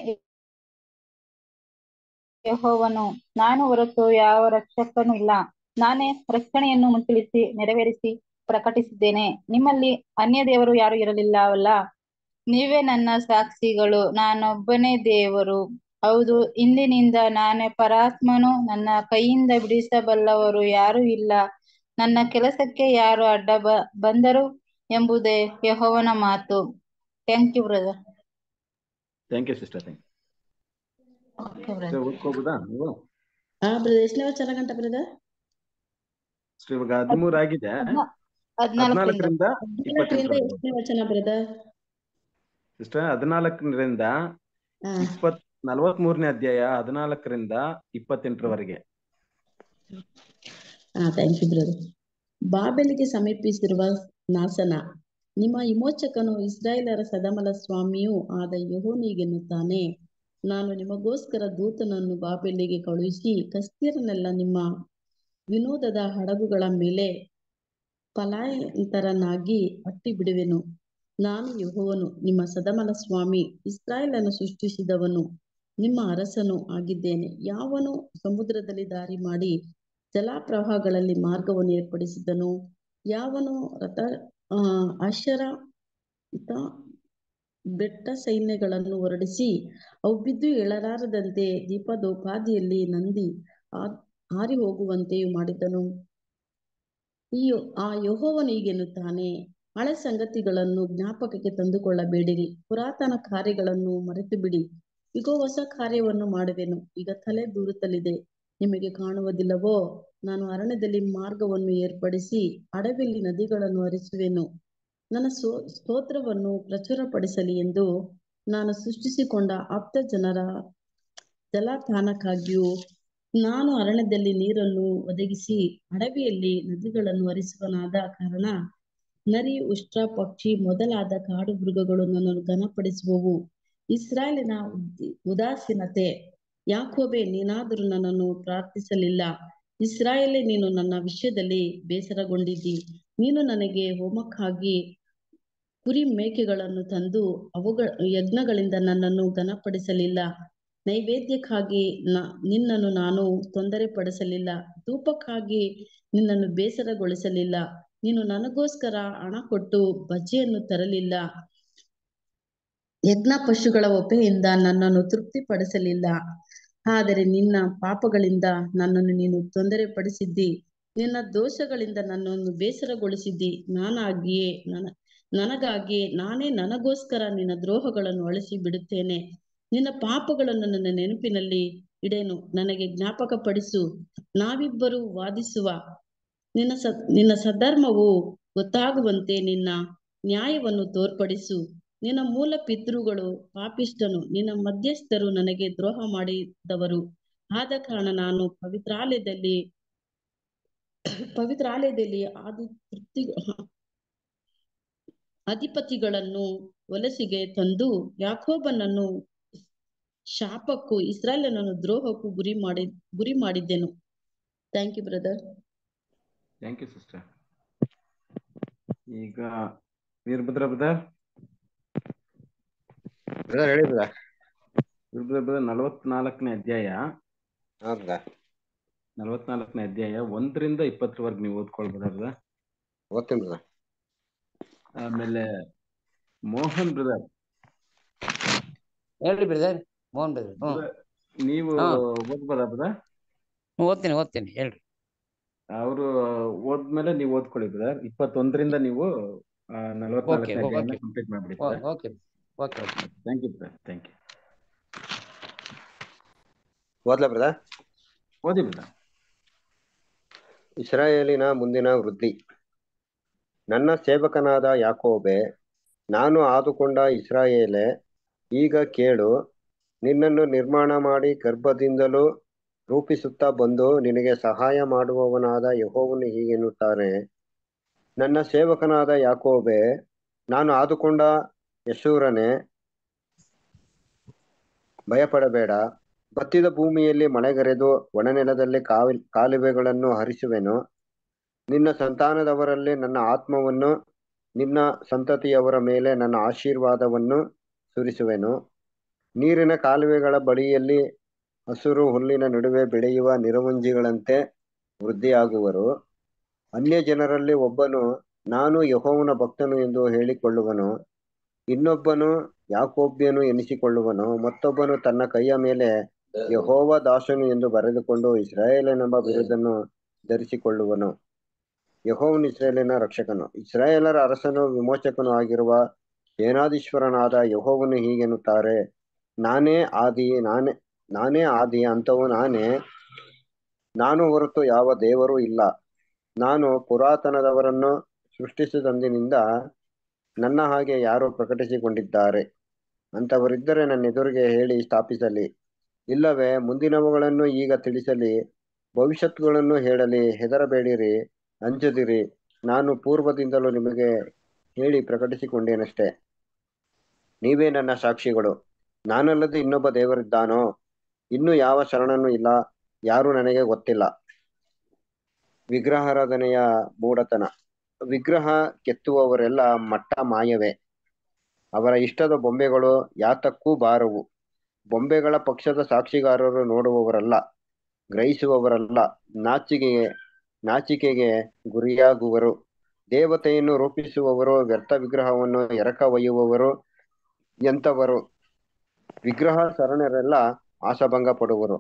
G: ಯೆಹೋವನು ನಾನು ಹೊರತು ಯಾವ ರಕ್ಷಕನೂ ಇಲ್ಲ ನಾನೇ ರಕ್ಷಣೆಯನ್ನು ಮುಂತಿಳಿಸಿ ನೆರವೇರಿಸಿ ಪ್ರಕಟಿಸಿದ್ದೇನೆ ನಿಮ್ಮಲ್ಲಿ ಅನ್ಯ ದೇವರು ಯಾರು ಇರಲಿಲ್ಲವಲ್ಲ ನೀವೇ ನನ್ನ ಸಾಕ್ಷಿಗಳು ನಾನೊಬ್ಬನೇ ದೇವರು ಹೌದು ಇಂದಿನಿಂದ ನಾನೇ ಪರಾತ್ಮನು ನನ್ನ ಕೈಯಿಂದ ಬಿಡಿಸಬಲ್ಲವರು ಯಾರೂ ಇಲ್ಲ ನನ್ನ ಕೆಲಸಕ್ಕೆ ಯಾರು ಅಡ್ಡ ಬ ಬಂದರು ಎಂಬುದೇ ಯೆಹೋವನ ಮಾತು thank you brother
A: thank you sister thank
G: okay
A: you
G: brother
A: ಓದ್ಕೋಬೋದಾ ನೀವು
F: ಹಾ ಬ್ರದರ್ ಎಷ್ಟನೇ ವಚನ ಗಂಟ ಬ್ರದರ್
A: ಅಷ್ಟು ಇವಾಗ ಹದಿಮೂರು ಆಗಿದೆ
G: ಹದ್ನಾಲ್ಕರಿಂದ
A: ಹದಿನಾಲ್ಕರಿಂದ
F: ಹದಿನಾಲ್ಕರಿಂದ
A: ಇಪ್ಪತ್ತೆಂಟರವರೆಗೂ
F: ಎಷ್ಟನೇ ವಚನ ಬ್ರದರ್
A: ಸಿಸ್ಟರ್ ಹದಿನಾಲ್ಕರಿಂದ
F: ಹಾ
A: ಇಪ್ಪತ್ ನಲವತ್ ಮೂರನೇ ಅಧ್ಯಾಯ ಹದಿನಾಲ್ಕರಿಂದ ಇಪ್ಪತ್ತೆಂಟರವರೆಗೆ
F: ಹಾ ಥ್ಯಾಂಕ್ ಯು ಬ್ರದರ್ ಬಾಬೆಲಿಗೆ ಸಮೀಪಿಸಿರುವ ನಾಸನ ನಿಮ್ಮ ವಿಮೋಚಕನು ಇಸ್ರಾಯೇಲರ ಸದಮಲ ಸ್ವಾಮಿಯೂ ಆದ ಯೆಹೋವನಿಗೆನ್ನುತ್ತಾನೆ ನಾನು ನಿಮಗೋಸ್ಕರ ದೂತನನ್ನು ಬಾಬೆಲಿಗೆ ಕಳುಹಿಸಿ ಕಸ್ತೀರನೆಲ್ಲ ನಿಮ್ಮ ವಿನೋದದ ಹಡಗುಗಳ ಮೇಲೆ ಪಲಾಯಂತರನಾಗಿ ಅಟ್ಟಿ ಬಿಡುವೆನು ನಾನು ಯೆಹೋವನು ನಿಮ್ಮ ಸದಮಲ ಸ್ವಾಮಿ ಇಸ್ರಾಯೇಲನ್ನು ಸೃಷ್ಟಿಸಿದವನು ನಿಮ್ಮ ಅರಸನು ಆಗಿದ್ದೇನೆ ಯಾವನು ಸಮುದ್ರದಲ್ಲಿ ದಾರಿ ಮಾಡಿ ಜಲಪ್ರವಾಹಗಳಲ್ಲಿ ಮಾರ್ಗವನ್ನು ಏರ್ಪಡಿಸಿದನು ಯಾವನು ರಥ ಆ ಅಶರ ತ- ಬೆಟ್ಟ ಸೈನ್ಯಗಳನ್ನು ಹೊರಡಿಸಿ ಅವು ಬಿದ್ದು ಎಳಲಾರದಂತೆ ದೀಪದೋಪಾದಿಯಲ್ಲಿ ನಂದಿ ಆ- ಹಾರಿ ಹೋಗುವಂತೆಯೂ ಮಾಡಿದನು ಈ ಆ ಯೆಹೋವನು ಹೀಗೆನ್ನುತ್ತಾನೆ ಹಳೆ ಸಂಗತಿಗಳನ್ನು ಜ್ಞಾಪಕಕ್ಕೆ ತಂದುಕೊಳ್ಳಬೇಡಿರಿ ಪುರಾತನ ಕಾರ್ಯಗಳನ್ನು ಮರೆತು ಬಿಡಿ ಇಗೋ ಹೊಸ ಕಾರ್ಯವನ್ನು ಮಾಡುವೆನು ಈಗ ತಲೆ ದೂರುತ್ತಲಿದೆ ನಿಮಗೆ ಕಾಣುವುದಿಲ್ಲವೋ ನಾನು ಅರಣ್ಯದಲ್ಲಿ ಮಾರ್ಗವನ್ನು ಏರ್ಪಡಿಸಿ ಅಡವಿಯಲ್ಲಿ ನದಿಗಳನ್ನು ಹರಿಸುವೆನು ನನ್ನ ಸೋ ಸ್ತೋತ್ರವನ್ನು ಪ್ರಚುರಪಡಿಸಲಿ ಎಂದು ನಾನು ಸೃಷ್ಟಿಸಿಕೊಂಡ ಆಪ್ತ ಜನರ ಜಲಪಾನಕ್ಕಾಗಿಯೂ ನಾನು ಅರಣ್ಯದಲ್ಲಿ ನೀರನ್ನು ಒದಗಿಸಿ ಅಡವಿಯಲ್ಲಿ ನದಿಗಳನ್ನು ಹರಿಸುವನಾದ ಕಾರಣ ನರಿ ಉಷ್ಟ್ರ ಪಕ್ಷಿ ಮೊದಲಾದ ಕಾಡು ಮೃಗಗಳು ನನ್ನನ್ನು ಘನಪಡಿಸುವವು ಇಸ್ರಾಯೇಲಿನ ಉದ್- ಉದಾಸೀನತೆ ಯಾಕೋಬೆ ನೀನಾದರೂ ನನ್ನನ್ನು ಪ್ರಾರ್ಥಿಸಲಿಲ್ಲ ಇಸ್ರಾಯೇಲೇ ನೀನು ನನ್ನ ವಿಷಯದಲ್ಲಿ ಬೇಸರಗೊಂಡಿದ್ದಿ ನೀನು ನನಗೆ ಹೋಮಕ್ಕಾಗಿ ಕುರಿ ಮೇಕೆಗಳನ್ನು ತಂದು ಅವುಗಳ ಯಜ್ಞಗಳಿಂದ ನನ್ನನ್ನು ಘನಪಡಿಸಲಿಲ್ಲ ನೈವೇದ್ಯಕ್ಕಾಗಿ ನ ನಿನ್ನನ್ನು ನಾನು ತೊಂದರೆ ಪಡಿಸಲಿಲ್ಲ ಧೂಪಕ್ಕಾಗಿ ನಿನ್ನನ್ನು ಬೇಸರಗೊಳಿಸಲಿಲ್ಲ ನೀನು ನನಗೋಸ್ಕರ ಹಣ ಕೊಟ್ಟು ಬಜ್ಜೆಯನ್ನು ತರಲಿಲ್ಲ ಯಜ್ಞ ಪಶುಗಳ ಒಪೆಯಿಂದ ನನ್ನನ್ನು ತೃಪ್ತಿಪಡಿಸಲಿಲ್ಲ ಆದರೆ ನಿನ್ನ ಪಾಪಗಳಿಂದ ನನ್ನನ್ನು ನೀನು ತೊಂದರೆ ಪಡಿಸಿದ್ದಿ ನಿನ್ನ ದೋಷಗಳಿಂದ ನನ್ನನ್ನು ಬೇಸರಗೊಳಿಸಿದ್ದಿ ನಾನಾಗಿಯೇ ನನ್ನ ನನಗಾಗಿ ನಾನೇ ನನಗೋಸ್ಕರ ನಿನ್ನ ದ್ರೋಹಗಳನ್ನು ಅಳಿಸಿ ಬಿಡುತ್ತೇನೆ ನಿನ್ನ ಪಾಪಗಳನ್ನು ನನ್ನ ನೆನಪಿನಲ್ಲಿ ಇಡೇನು ನನಗೆ ಜ್ಞಾಪಕ ಪಡಿಸು ನಾವಿಬ್ಬರು ವಾದಿಸುವ ನಿನ್ನ ಸ ನಿನ್ನ ಸದ್ಧರ್ಮವು ಗೊತ್ತಾಗುವಂತೆ ನಿನ್ನ ನ್ಯಾಯವನ್ನು ತೋರ್ಪಡಿಸು ನಿನ್ನ ಮೂಲ ಪಿತೃಗಳು ಪಾಪಿಷ್ಟನು ನಿನ್ನ ಮಧ್ಯಸ್ಥರು ನನಗೆ ದ್ರೋಹ ಮಾಡಿದವರು ಆದ ಕಾರಣ ನಾನು ಪವಿತ್ರಾಲಯದಲ್ಲಿ ಪವಿತ್ರಾಲಯದಲ್ಲಿ ಆದಿ ತೃಪ್ತಿ ಅಧಿಪತಿಗಳನ್ನು ವಲಸಿಗೆ ತಂದು ಯಾಕೋಬನನ್ನು ಶಾಪಕ್ಕೂ ಇಸ್ರಾಯೇಲನನ್ನು ದ್ರೋಹಕ್ಕೂ ಗುರಿ ಮಾಡಿ ಗುರಿ ಮಾಡಿದ್ದೆನು thank you brother
A: thank you sister ಈಗ ವೀರಭದ್ರ ಬ್ರದರ್
H: ಬ್ರದರ್ ಹೇಳಿ ಬ್ರದರ್
A: ವೀರಭದ್ರ ಬ್ರದರ್ ನಲವತ್ನಾಲ್ಕನೇ ಅಧ್ಯಾಯ
H: ಹಾ ಬ್ರದರ್
A: ನಲವತ್ನಾಲ್ಕನೇ ಅಧ್ಯಾಯ ಒಂದರಿಂದ ಇಪ್ಪತ್ತರವರೆಗೆ ನೀವು ಓದ್ಕೊಳ್ಬೋದಾ ಬ್ರದರ್
H: ಓದ್ತೀನಿ ಬ್ರದರ್
A: ಆಮೇಲೆ ಮೋಹನ್ ಬ್ರದರ್
I: ಹೇಳ್ರಿ ಬ್ರದರ್ ಮೋಹನ್ ಬ್ರದರ್ ಹ್ಞೂ
A: ನೀವು
I: ಹಾ.
A: ಓದ್ಬೋದಾ ಬ್ರದರ್
I: ಓದ್ತೀನಿ ಓದ್ತೀನಿ ಹೇಳ್ರಿ
A: ಅವರು ಓದ್ಮೇಲೆ ನೀವು ಓದ್ಕೊಳ್ಳಿ ಬ್ರದರ್ ಇಪ್ಪತ್ತೊಂದರಿಂದ ನೀವು ಆ, ನಲವತ್ನಾಲ್ಕನೇ
I: Okay,
A: ಅಧ್ಯಾಯನ
I: okay.
A: ಕಂಪ್ಲೀಟ್ ಮಾಡ್ಬಿಡಿ
I: ಓ- okay okay okay
A: thank you brother thank you
H: ಓದ್ಲಾ ಬ್ರದರ್
A: ಓದಿ ಬ್ರದರ್
H: ಇಸ್ರಾಯೇಲಿನ ಮುಂದಿನ ವೃದ್ಧಿ ನನ್ನ ಸೇವಕನಾದ ಯಾಕೋಬೆ ನಾನು ಆದುಕೊಂಡ ಇಸ್ರಾಯೇಲೆ ಈಗ ಕೇಳು ನಿನ್ನನ್ನು ನಿರ್ಮಾಣ ಮಾಡಿ ಗರ್ಭದಿಂದಲೂ ರೂಪಿಸುತ್ತಾ ಬಂದು ನಿನಗೆ ಸಹಾಯ ಮಾಡುವವನಾದ ಯೆಹೋವನು ಹೀಗೆನ್ನುತ್ತಾನೆ ನನ್ನ ಸೇವಕನಾದ ಯಾಕೋಬೆ ನಾನು ಆದುಕೊಂಡ ಯಶೂರನೇ ಭಯಪಡಬೇಡ ಬತ್ತಿದ ಭೂಮಿಯಲ್ಲಿ ಮಳೆಗರೆದು ಒಣನೆಲದಲ್ಲಿ ಕಾವಿ ಕಾಲುವೆಗಳನ್ನು ಹರಿಸುವೆನು ನಿನ್ನ ಸಂತಾನದವರಲ್ಲಿ ನನ್ನ ಆತ್ಮವನ್ನು ನಿನ್ನ ಸಂತತಿಯವರ ಮೇಲೆ ನನ್ನ ಆಶೀರ್ವಾದವನ್ನು ಸುರಿಸುವೆನು ನೀರಿನ ಕಾಲುವೆಗಳ ಬಳಿಯಲ್ಲಿ ಹಸುರು ಹುಲ್ಲಿನ ನಡುವೆ ಬೆಳೆಯುವ ನಿರವಂಜಿಗಳಂತೆ ವೃದ್ಧಿಯಾಗುವರು ಅನ್ಯ ಜನರಲ್ಲಿ ಒಬ್ಬನು ನಾನು ಯೆಹೋವನ ಭಕ್ತನು ಎಂದು ಹೇಳಿಕೊಳ್ಳುವನು ಇನ್ನೊಬ್ಬನು ಯಾಕೋಬ್ಯನು ಎನಿಸಿಕೊಳ್ಳುವನು ಮತ್ತೊಬ್ಬನು ತನ್ನ ಕೈಯ ಮೇಲೆ ಯಹೋವ ದಾಸನು ಎಂದು ಬರೆದುಕೊಂಡು ಇಸ್ರಾಯೇಲನೆಂಬ ಬಿರುದನ್ನು ಧರಿಸಿಕೊಳ್ಳುವನು ಯಹೋವನು ಇಸ್ರಾಯೇಲಿನ ರಕ್ಷಕನು ಇಸ್ರಾಯೇಲರ ಅರಸನು ವಿಮೋಚಕನು ಆಗಿರುವ ಸೇನಾಧೀಶ್ವರನಾದ ಯಹೋವನು ಹೀಗೆನ್ನುತ್ತಾರೆ ನಾನೇ ಆದಿ ನಾನೇ ನಾನೇ ಆದಿ ಅಂತವು ನಾನೇ ನಾನು ಹೊರತು ಯಾವ ದೇವರೂ ಇಲ್ಲ ನಾನು ಪುರಾತನದವರನ್ನು ಸೃಷ್ಟಿಸಿದಂದಿನಿಂದ ನನ್ನ ಹಾಗೆ ಯಾರು ಪ್ರಕಟಿಸಿಕೊಂಡಿದ್ದಾರೆ ಅಂತವರಿದ್ದರೆ ನನ್ನ ಎದುರಿಗೆ ಹೇಳಿ ಸ್ಥಾಪಿಸಲಿ ಇಲ್ಲವೇ ಮುಂದಿನವುಗಳನ್ನು ಈಗ ತಿಳಿಸಲಿ ಭವಿಷ್ಯತ್ಗಳನ್ನು ಹೇಳಲಿ ಹೆದರಬೇಡಿರಿ ಅಂಜದಿರಿ ನಾನು ಪೂರ್ವದಿಂದಲೂ ನಿಮಗೆ ಹೇಳಿ ಪ್ರಕಟಿಸಿಕೊಂಡೇನಷ್ಟೇ ನೀವೇ ನನ್ನ ಸಾಕ್ಷಿಗಳು ನಾನಲ್ಲದೆ ಇನ್ನೊಬ್ಬ ದೇವರಿದ್ದಾನೋ ಇನ್ನು ಯಾವ ಶರಣನೂ ಇಲ್ಲ ಯಾರೂ ನನಗೆ ಗೊತ್ತಿಲ್ಲ ವಿಗ್ರಹಾರಾಧನೆಯ ಮೂಢತನ ವಿಗ್ರಹ ಕೆತ್ತುವವರೆಲ್ಲ ಮಟ್ಟ ಮಾಯವೇ ಅವರ ಇಷ್ಟದ ಬೊಂಬೆಗಳು ಯಾತಕ್ಕೂ ಬಾರವು ಬೊಂಬೆಗಳ ಪಕ್ಷದ ಸಾಕ್ಷಿಗಾರರು ನೋಡುವವರಲ್ಲ ಗ್ರಹಿಸುವವರಲ್ಲ ನಾಚಿಕೆಗೆ ನಾಚಿಕೆಗೆ ಗುರಿಯಾಗುವರು ದೇವತೆಯನ್ನು ರೂಪಿಸುವವರು ವ್ಯರ್ಥ ವಿಗ್ರಹವನ್ನು ಎರಕ ಒಯ್ಯುವವರು ಎಂಥವರು ವಿಗ್ರಹ ಶರಣರೆಲ್ಲ ಆಶಾಭಂಗ ಪಡುವರು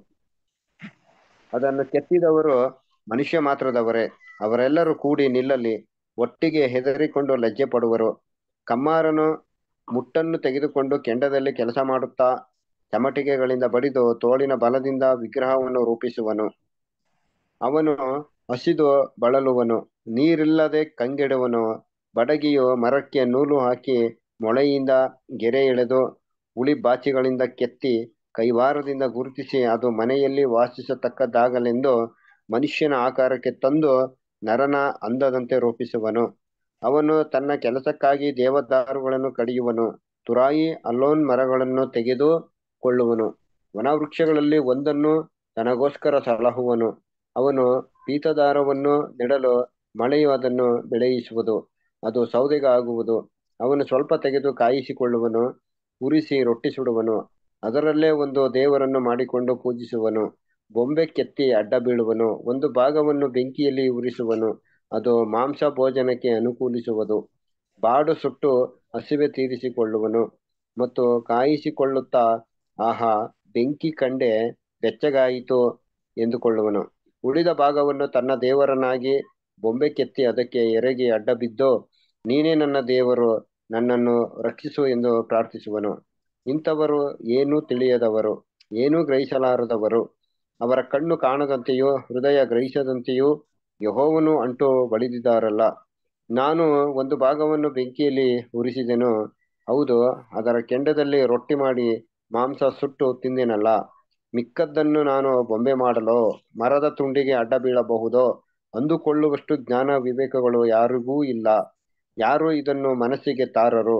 H: ಅದನ್ನು ಕೆತ್ತಿದವರು ಮನುಷ್ಯ ಮಾತ್ರದವರೇ ಅವರೆಲ್ಲರೂ ಕೂಡಿ ನಿಲ್ಲಲಿ ಒಟ್ಟಿಗೆ ಹೆದರಿಕೊಂಡು ಲಜ್ಜೆ ಪಡುವರು ಕಮ್ಮಾರನು ಮುಟ್ಟನ್ನು ತೆಗೆದುಕೊಂಡು ಕೆಂಡದಲ್ಲಿ ಕೆಲಸ ಮಾಡುತ್ತಾ ಚಮಟಿಗೆಗಳಿಂದ ಬಡಿದು ತೋಳಿನ ಬಲದಿಂದ ವಿಗ್ರಹವನ್ನು ರೂಪಿಸುವನು ಅವನು ಹಸಿದು ಬಳಲುವನು ನೀರಿಲ್ಲದೆ ಕಂಗೆಡುವನು ಬಡಗಿಯು ಮರಕ್ಕೆ ನೂಲು ಹಾಕಿ ಮೊಳೆಯಿಂದ ಗೆರೆ ಎಳೆದು ಉಳಿ ಬಾಚಿಗಳಿಂದ ಕೆತ್ತಿ ಕೈವಾರದಿಂದ ಗುರುತಿಸಿ ಅದು ಮನೆಯಲ್ಲಿ ವಾಸಿಸತಕ್ಕದ್ದಾಗಲೆಂದು ಮನುಷ್ಯನ ಆಕಾರಕ್ಕೆ ತಂದು ನರನ ಅಂದದಂತೆ ರೂಪಿಸುವನು ಅವನು ತನ್ನ ಕೆಲಸಕ್ಕಾಗಿ ದೇವದಾರುಗಳನ್ನು ಕಡಿಯುವನು ತುರಾಯಿ ಅಲ್ಲೋನ್ ಮರಗಳನ್ನು ತೆಗೆದು ಕೊಳ್ಳುವನು ವನವೃಕ್ಷಗಳಲ್ಲಿ ಒಂದನ್ನು ತನಗೋಸ್ಕರ ಸಲಹುವನು ಅವನು ಪೀತದಾರವನ್ನು ನೆಡಲು ಮಳೆಯು ಅದನ್ನು ಬೆಳೆಯಿಸುವುದು ಅದು ಸೌದೆಗೆ ಆಗುವುದು ಅವನು ಸ್ವಲ್ಪ ತೆಗೆದು ಕಾಯಿಸಿಕೊಳ್ಳುವನು ಉರಿಸಿ ರೊಟ್ಟಿ ಸುಡುವನು ಅದರಲ್ಲೇ ಒಂದು ದೇವರನ್ನು ಮಾಡಿಕೊಂಡು ಪೂಜಿಸುವನು ಬೊಂಬೆ ಕೆತ್ತಿ ಅಡ್ಡ ಬೀಳುವನು ಒಂದು ಭಾಗವನ್ನು ಬೆಂಕಿಯಲ್ಲಿ ಉರಿಸುವನು ಅದು ಮಾಂಸ ಭೋಜನಕ್ಕೆ ಅನುಕೂಲಿಸುವುದು ಬಾಡು ಸುಟ್ಟು ಹಸಿವೆ ತೀರಿಸಿಕೊಳ್ಳುವನು ಮತ್ತು ಕಾಯಿಸಿಕೊಳ್ಳುತ್ತಾ ಆಹಾ ಬೆಂಕಿ ಕಂಡೆ ಬೆಚ್ಚಗಾಯಿತು ಎಂದುಕೊಳ್ಳುವನು ಉಳಿದ ಭಾಗವನ್ನು ತನ್ನ ದೇವರನ್ನಾಗಿ ಬೊಂಬೆ ಕೆತ್ತಿ ಅದಕ್ಕೆ ಎರಗಿ ಅಡ್ಡ ಬಿದ್ದು ನೀನೇ ನನ್ನ ದೇವರು ನನ್ನನ್ನು ರಕ್ಷಿಸು ಎಂದು ಪ್ರಾರ್ಥಿಸುವನು ಇಂಥವರು ಏನೂ ತಿಳಿಯದವರು ಏನೂ ಗ್ರಹಿಸಲಾರದವರು ಅವರ ಕಣ್ಣು ಕಾಣದಂತೆಯೂ ಹೃದಯ ಗ್ರಹಿಸದಂತೆಯೂ ಯಹೋವನು ಅಂಟು ಬಳಿದಿದ್ದಾರಲ್ಲ ನಾನು ಒಂದು ಭಾಗವನ್ನು ಬೆಂಕಿಯಲ್ಲಿ ಉರಿಸಿದೆನು ಹೌದು ಅದರ ಕೆಂಡದಲ್ಲಿ ರೊಟ್ಟಿ ಮಾಡಿ ಮಾಂಸ ಸುಟ್ಟು ತಿಂದೆನಲ್ಲ ಮಿಕ್ಕದ್ದನ್ನು ನಾನು ಬೊಂಬೆ ಮಾಡಲು ಮರದ ತುಂಡಿಗೆ ಅಡ್ಡ ಬೀಳಬಹುದೋ ಅಂದುಕೊಳ್ಳುವಷ್ಟು ಜ್ಞಾನ ವಿವೇಕಗಳು ಯಾರಿಗೂ ಇಲ್ಲ ಯಾರು ಇದನ್ನು ಮನಸ್ಸಿಗೆ ತಾರರು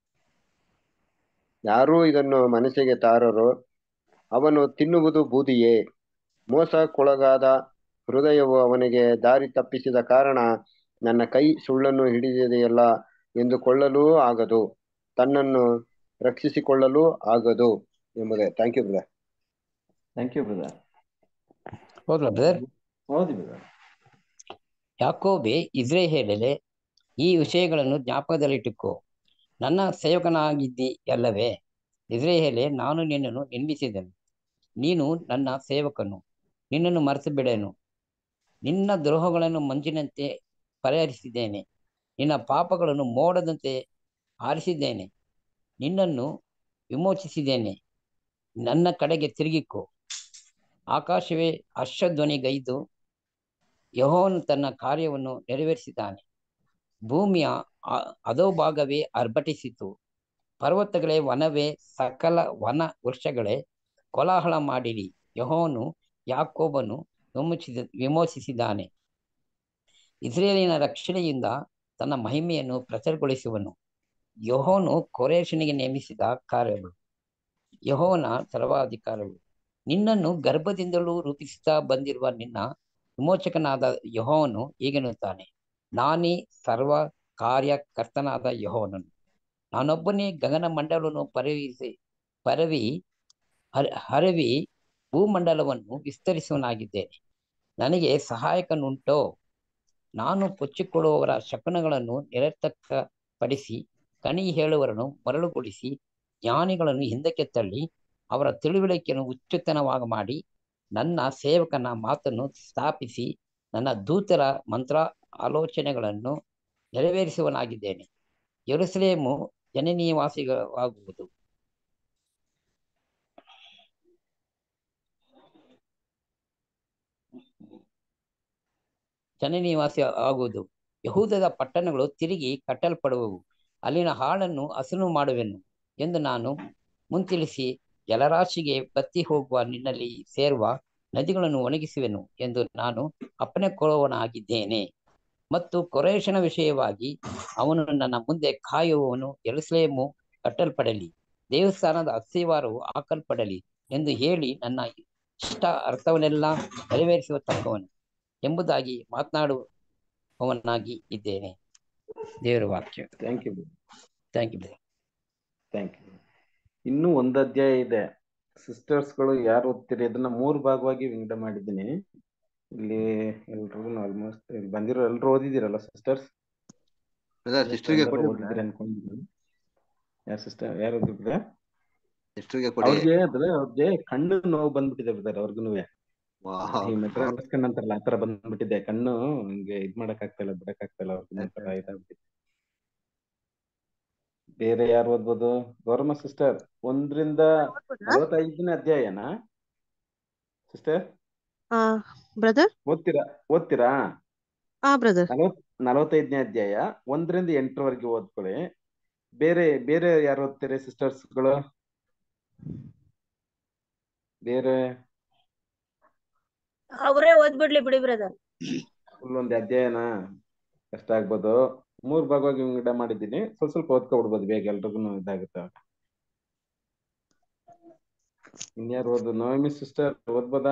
H: ಯಾರೂ ಇದನ್ನು ಮನಸ್ಸಿಗೆ ತಾರರು ಅವನು ತಿನ್ನುವುದು ಬೂದಿಯೇ ಮೋಸಕ್ಕೊಳಗಾದ ಹೃದಯವು ಅವನಿಗೆ ದಾರಿ ತಪ್ಪಿಸಿದ ಕಾರಣ ನನ್ನ ಕೈ ಸುಳ್ಳನ್ನು ಹಿಡಿದಿದೆಯಲ್ಲ ಎಂದುಕೊಳ್ಳಲೂ ಆಗದು ತನ್ನನ್ನು ರಕ್ಷಿಸಿಕೊಳ್ಳಲೂ ಆಗದು ಎಂಬುದೇ thank you brother
A: thank you brother
I: ಹೌದಲ್ಲ ಬ್ರದರ್
A: ಹೌದು ಬ್ರದರ್
I: ಯಾಕೋಬೆ ಇಸ್ರೇಹೇಲಲೆ ಈ ವಿಷಯಗಳನ್ನು ಜ್ಞಾಪಕದಲ್ಲಿಟ್ಟುಕೋ ನನ್ನ ಸೇವಕನಾಗಿದ್ದಿ ಅಲ್ಲವೇ ಇಸ್ರೇಹೇಲೆ ನಾನು ನಿನ್ನನ್ನು ನಿರ್ಮಿಸಿದೆನು ನೀನು ನನ್ನ ಸೇವಕನು ನಿನ್ನನ್ನು ಮರೆತು ಬಿಡೆನು ನಿನ್ನ ದ್ರೋಹಗಳನ್ನು ಮಂಜಿನಂತೆ ಪರಿಹರಿಸಿದ್ದೇನೆ ನಿನ್ನ ಪಾಪಗಳನ್ನು ಮೋಡದಂತೆ ಆರಿಸಿದ್ದೇನೆ ನಿನ್ನನ್ನು ವಿಮೋಚಿಸಿದ್ದೇನೆ ನನ್ನ ಕಡೆಗೆ ತಿರುಗಿಕೋ ಆಕಾಶವೇ ಹರ್ಷಧ್ವನಿಗೈದು ಯಹೋವನು ತನ್ನ ಕಾರ್ಯವನ್ನು ನೆರವೇರಿಸಿದ್ದಾನೆ ಭೂಮಿಯ ಅ- ಅಧೋಭಾಗವೇ ಅರ್ಭಟಿಸಿತು ಪರ್ವತಗಳೇ ವನವೇ ಸಕಲ ವನ ವೃಕ್ಷಗಳೇ ಕೋಲಾಹಲ ಮಾಡಿರಿ ಯಹೋವನು ಯಾಕೋಬನು ವಿಮೋಚಿಸಿದ ವಿಮೋಚಿಸಿದ್ದಾನೆ ಇಸ್ರೇಲಿನ ರಕ್ಷಣೆಯಿಂದ ತನ್ನ ಮಹಿಮೆಯನ್ನು ಪ್ರಚುರಗೊಳಿಸುವನು ಯಹೋವನು ಕೊರೇಶನಿಗೆ ನೇಮಿಸಿದ ಕಾರ್ಯಗಳು ಯಹೋವನ ಸರ್ವಾಧಿಕಾರಗಳು ನಿನ್ನನ್ನು ಗರ್ಭದಿಂದಲೂ ರೂಪಿಸುತ್ತಾ ಬಂದಿರುವ ನಿನ್ನ ವಿಮೋಚಕನಾದ ಯಹೋವನು ಹೀಗೆನ್ನುತ್ತಾನೆ ನಾನೇ ಸರ್ವ ಕಾರ್ಯಕರ್ತನಾದ ಯಹೋವನನು ನಾನೊಬ್ಬನೇ ಗಗನ ಮಂಡಲವನ್ನು ಪರಿವಿಸಿ ಪರವಿ ಹರ ಹರವಿ ಭೂಮಂಡಲವನ್ನು ವಿಸ್ತರಿಸುವನಾಗಿದ್ದೇನೆ ನನಗೆ ಸಹಾಯಕನುಂಟೋ ನಾನು ಕೊಚ್ಚಿಕೊಳ್ಳುವವರ ಶಕನಗಳನ್ನು ನಿರರ್ಥಕಪಡಿಸಿ ಕಣಿ ಹೇಳುವವರನ್ನು ಮರಳುಗೊಳಿಸಿ ಜ್ಞಾನಿಗಳನ್ನು ಹಿಂದಕ್ಕೆ ತಳ್ಳಿ ಅವರ ತಿಳುವಳಿಕೆಯನ್ನು ಉಚ್ಚುತನವಾಗ ಮಾಡಿ ನನ್ನ ಸೇವಕನ ಮಾತನ್ನು ಸ್ಥಾಪಿಸಿ ನನ್ನ ದೂತರ ಮಂತ್ರ ಆಲೋಚನೆಗಳನ್ನು ನೆರವೇರಿಸುವನಾಗಿದ್ದೇನೆ ಯೆರೂಸಲೇಮು ಜನನಿವಾಸಿಗಳಾಗುವುದು ಜನನಿವಾಸಿ ಆಗುವುದು ಯಹೂದದ ಪಟ್ಟಣಗಳು ತಿರುಗಿ ಕಟ್ಟಲ್ಪಡುವವು ಅಲ್ಲಿನ ಹಾಳನ್ನು ಹಸನು ಮಾಡುವೆನು ಎಂದು ನಾನು ಮುಂತಿಳಿಸಿ ಜಲರಾಶಿಗೆ ಬತ್ತಿ ಹೋಗುವ ನಿನ್ನಲ್ಲಿ ಸೇರುವ ನದಿಗಳನ್ನು ಒಣಗಿಸುವೆನು ಎಂದು ನಾನು ಅಪ್ಪಣೆ ಕೊಡುವವನಾಗಿದ್ದೇನೆ ಮತ್ತು ಕೊರೇಶನ ವಿಷಯವಾಗಿ ಅವನು ನನ್ನ ಮುಂದೆ ಕಾಯುವವನು ಎರುಸಲೇಮು ಕಟ್ಟಲ್ಪಡಲಿ ದೇವಸ್ಥಾನದ ಅಸ್ತಿವಾರವು ಹಾಕಲ್ಪಡಲಿ ಎಂದು ಹೇಳಿ ನನ್ನ ಇಷ್ಟ ಅರ್ಥವನ್ನೆಲ್ಲ ನೆರವೇರಿಸುವ ತಕ್ಕವನು ಎಂಬುದಾಗಿ ಮಾತನಾಡುವವನಾಗಿ ಇದ್ದೇನೆ ದೇವರ ವಾಕ್ಯ
A: thank you
I: thank you
A: thank you ಇನ್ನೂ ಒಂದು ಅಧ್ಯಾಯ ಇದೆ ಸಿಸ್ಟರ್ಸ್ಗಳು ಯಾರು ಓದ್ತೀರಿ ಅದನ್ನ ಮೂರು ಭಾಗವಾಗಿ ವಿಂಗಡ ಮಾಡಿದ್ದೀನಿ ಇಲ್ಲಿ ಎಲ್ರಿಗೂ ಆಲ್ಮೋಸ್ಟ್ ಇಲ್ಲಿ ಬಂದಿರೋ ಎಲ್ರು ಓದಿದಿರಲ್ಲ ಸಿಸ್ಟರ್ಸ್
H: ಬ್ರದರ್ ಸಿಸ್ಟರ್ಗೆ ಕೊಡಿ
A: ಓದಿದ್ದೀರಿ ಅನ್ಕೊಂಡಿದ್ದೀನಿ ಯಾರು ಸಿಸ್ಟರ್ ಯಾರು ಓದಿದ್ರೆ
H: ಸಿಸ್ಟರ್ಗೆ ಕೊಡಿ
A: ಅವ್ರಿಗೆ ಅದ್ರ ಅವ್ರಿಗೆ ಕಣ್ಣು ನೋವು ಬಂದ್ಬಿಟ್ಟಿದೆ ಬ್ರದರ್ ಅವ್ರಿಗೂ
H: ವಾಹ್.
A: ಈ ಮೆಟ್ರೋಸ್ ಕಣ್ಣು ಅಂತಾರಲ್ಲ ಆತರ ಬಂದ್ಬಿಟ್ಟಿದೆ ಕಣ್ಣು ಹಿಂಗೆ ಇದ್ ಮಾಡಕ್ ಆಗ್ತಾ ಇಲ್ಲ ಬಿಡಕ್ ಆಗ್ತಾ ಇಲ್ಲ ಅವ್ರಿಗೆ ಒಂಥರ ಇದಾಗ್ಬಿಟ್ಟಿದೆ ಬೇರೆ ಯಾರು ಓದ್ಬೋದು ಗೌರಮ್ಮ ಸಿಸ್ಟರ್ ಒಂದ್ರಿಂದ ನಲವತ್ತೈದನೇ ಅಧ್ಯಾಯನಾ ಸಿಸ್ಟರ್
J: ಆ ಬ್ರದರ್
A: ಓದ್ತೀರಾ ಓದ್ತೀರಾ
J: ಆ ಬ್ರದರ್
A: ನಲವತ್ ನಲವತ್ತೈದನೇ ಅಧ್ಯಾಯ ಒಂದರಿಂದ ಎಂಟರವರೆಗೆ ಓದ್ಕೊಳ್ಳಿ ಬೇರೆ ಬೇರೆ ಯಾರು ಓದ್ತೀರಿ ಸಿಸ್ಟರ್ಸ್ಗಳು ಬೇರೆ
J: ಅವರೇ ಓದ್ಬಿಡ್ಲಿ ಬಿಡಿ ಬ್ರದರ್
A: ಫುಲ್ ಒಂದು ಅಧ್ಯಾಯನ ಕಷ್ಟ ಆಗ್ಬೋದು ಮೂರ್ ಭಾಗವಾಗಿ ವಿಂಗಡ ಮಾಡಿದ್ದೀನಿ ಸ್ವಲ್ಪ ಸ್ವಲ್ಪ ಓದ್ಕೊಬಿಡ್ಬೋದು ಬೇಗ ಎಲ್ರಿಗೂ ಇದಾಗುತ್ತೆ ಇನ್ಯಾರು ಓದು ನವಮಿ ಸಿಸ್ಟರ್ ಓದ್ಬೋದಾ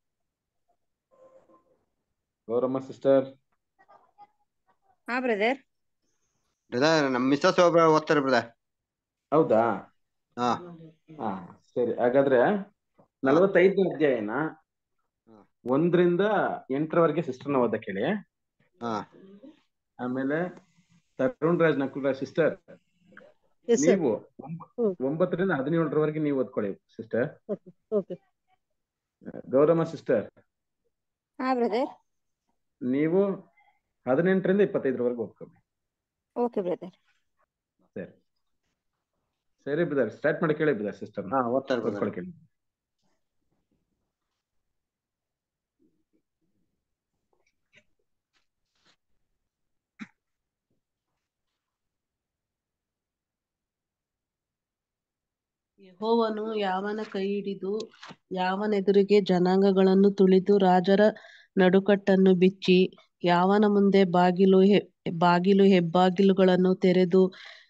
A: ಗೌರಮ್ಮ ಸಿಸ್ಟರ್
B: ಹಾ ಬ್ರದರ್
H: ಬ್ರದರ್ ನಮ್ಮ ಮಿಸ್ಸಸ್ ಒಬ್ಬ ಓದ್ತಾರೆ ಬ್ರದರ್
A: ಹೌದಾ
H: ಹಾ
A: ಹಾ ಸರಿ ಹಾಗಾದ್ರೆ ನಲವತ್ತೈದನೇ ಅಧ್ಯಾಯನ ಒಂದರಿಂದ ಎಂಟರವರೆಗೆ ಸಿಸ್ಟರ್ನ ಓದಕ್ಕೆ ಹೇಳಿ
H: ಹಾ
A: ಆಮೇಲೆ Tarun Raj Nakul Raj sister
J: Yes, sir.
A: ನೀವು ಒಂಬ- ಒಂಬತ್ತರಿಂದ ಹದಿನೇಳರವರೆಗೆ ನೀವು ಓದ್ಕೊಳ್ಳಿ ಸಿಸ್ಟರ್
J: ಓಕೆ
A: ಗೌರಮ್ಮ ಸಿಸ್ಟರ್
B: ಹಾ ಬ್ರದರ್
A: ನೀವು ಹದಿನೆಂಟರಿಂದ ಇಪ್ಪತ್ತೈದರವರೆಗೆ ಓದ್ಕೊಳ್ಳಿ
B: ಓಕೆ ಬ್ರದರ್
A: ಸರಿ ಸರಿ ಬ್ರದರ್ ಸ್ಟಾರ್ಟ್ ಮಾಡಿ ಕೇಳಿ ಬ್ರದರ್ ಸಿಸ್ಟರ್
H: ಹಾ ಓದ್ತಾರೆ brother.
A: ಓದ್ಕೊಳಕ್ಕೆ ಹೇಳಿ
K: ಯೆಹೋವನು ಯಾವನ ಕೈ ಹಿಡಿದು ಯಾವನೆದುರಿಗೆ ಜನಾಂಗಗಳನ್ನು ತುಳಿದು ರಾಜರ ನಡುಕಟ್ಟನ್ನು ಬಿಚ್ಚಿ ಯಾವನ ಮುಂದೆ ಬಾಗಿಲು ಹೆ- ಬಾಗಿಲು ಹೆಬ್ಬಾಗಿಲುಗಳನ್ನು ತೆರೆದು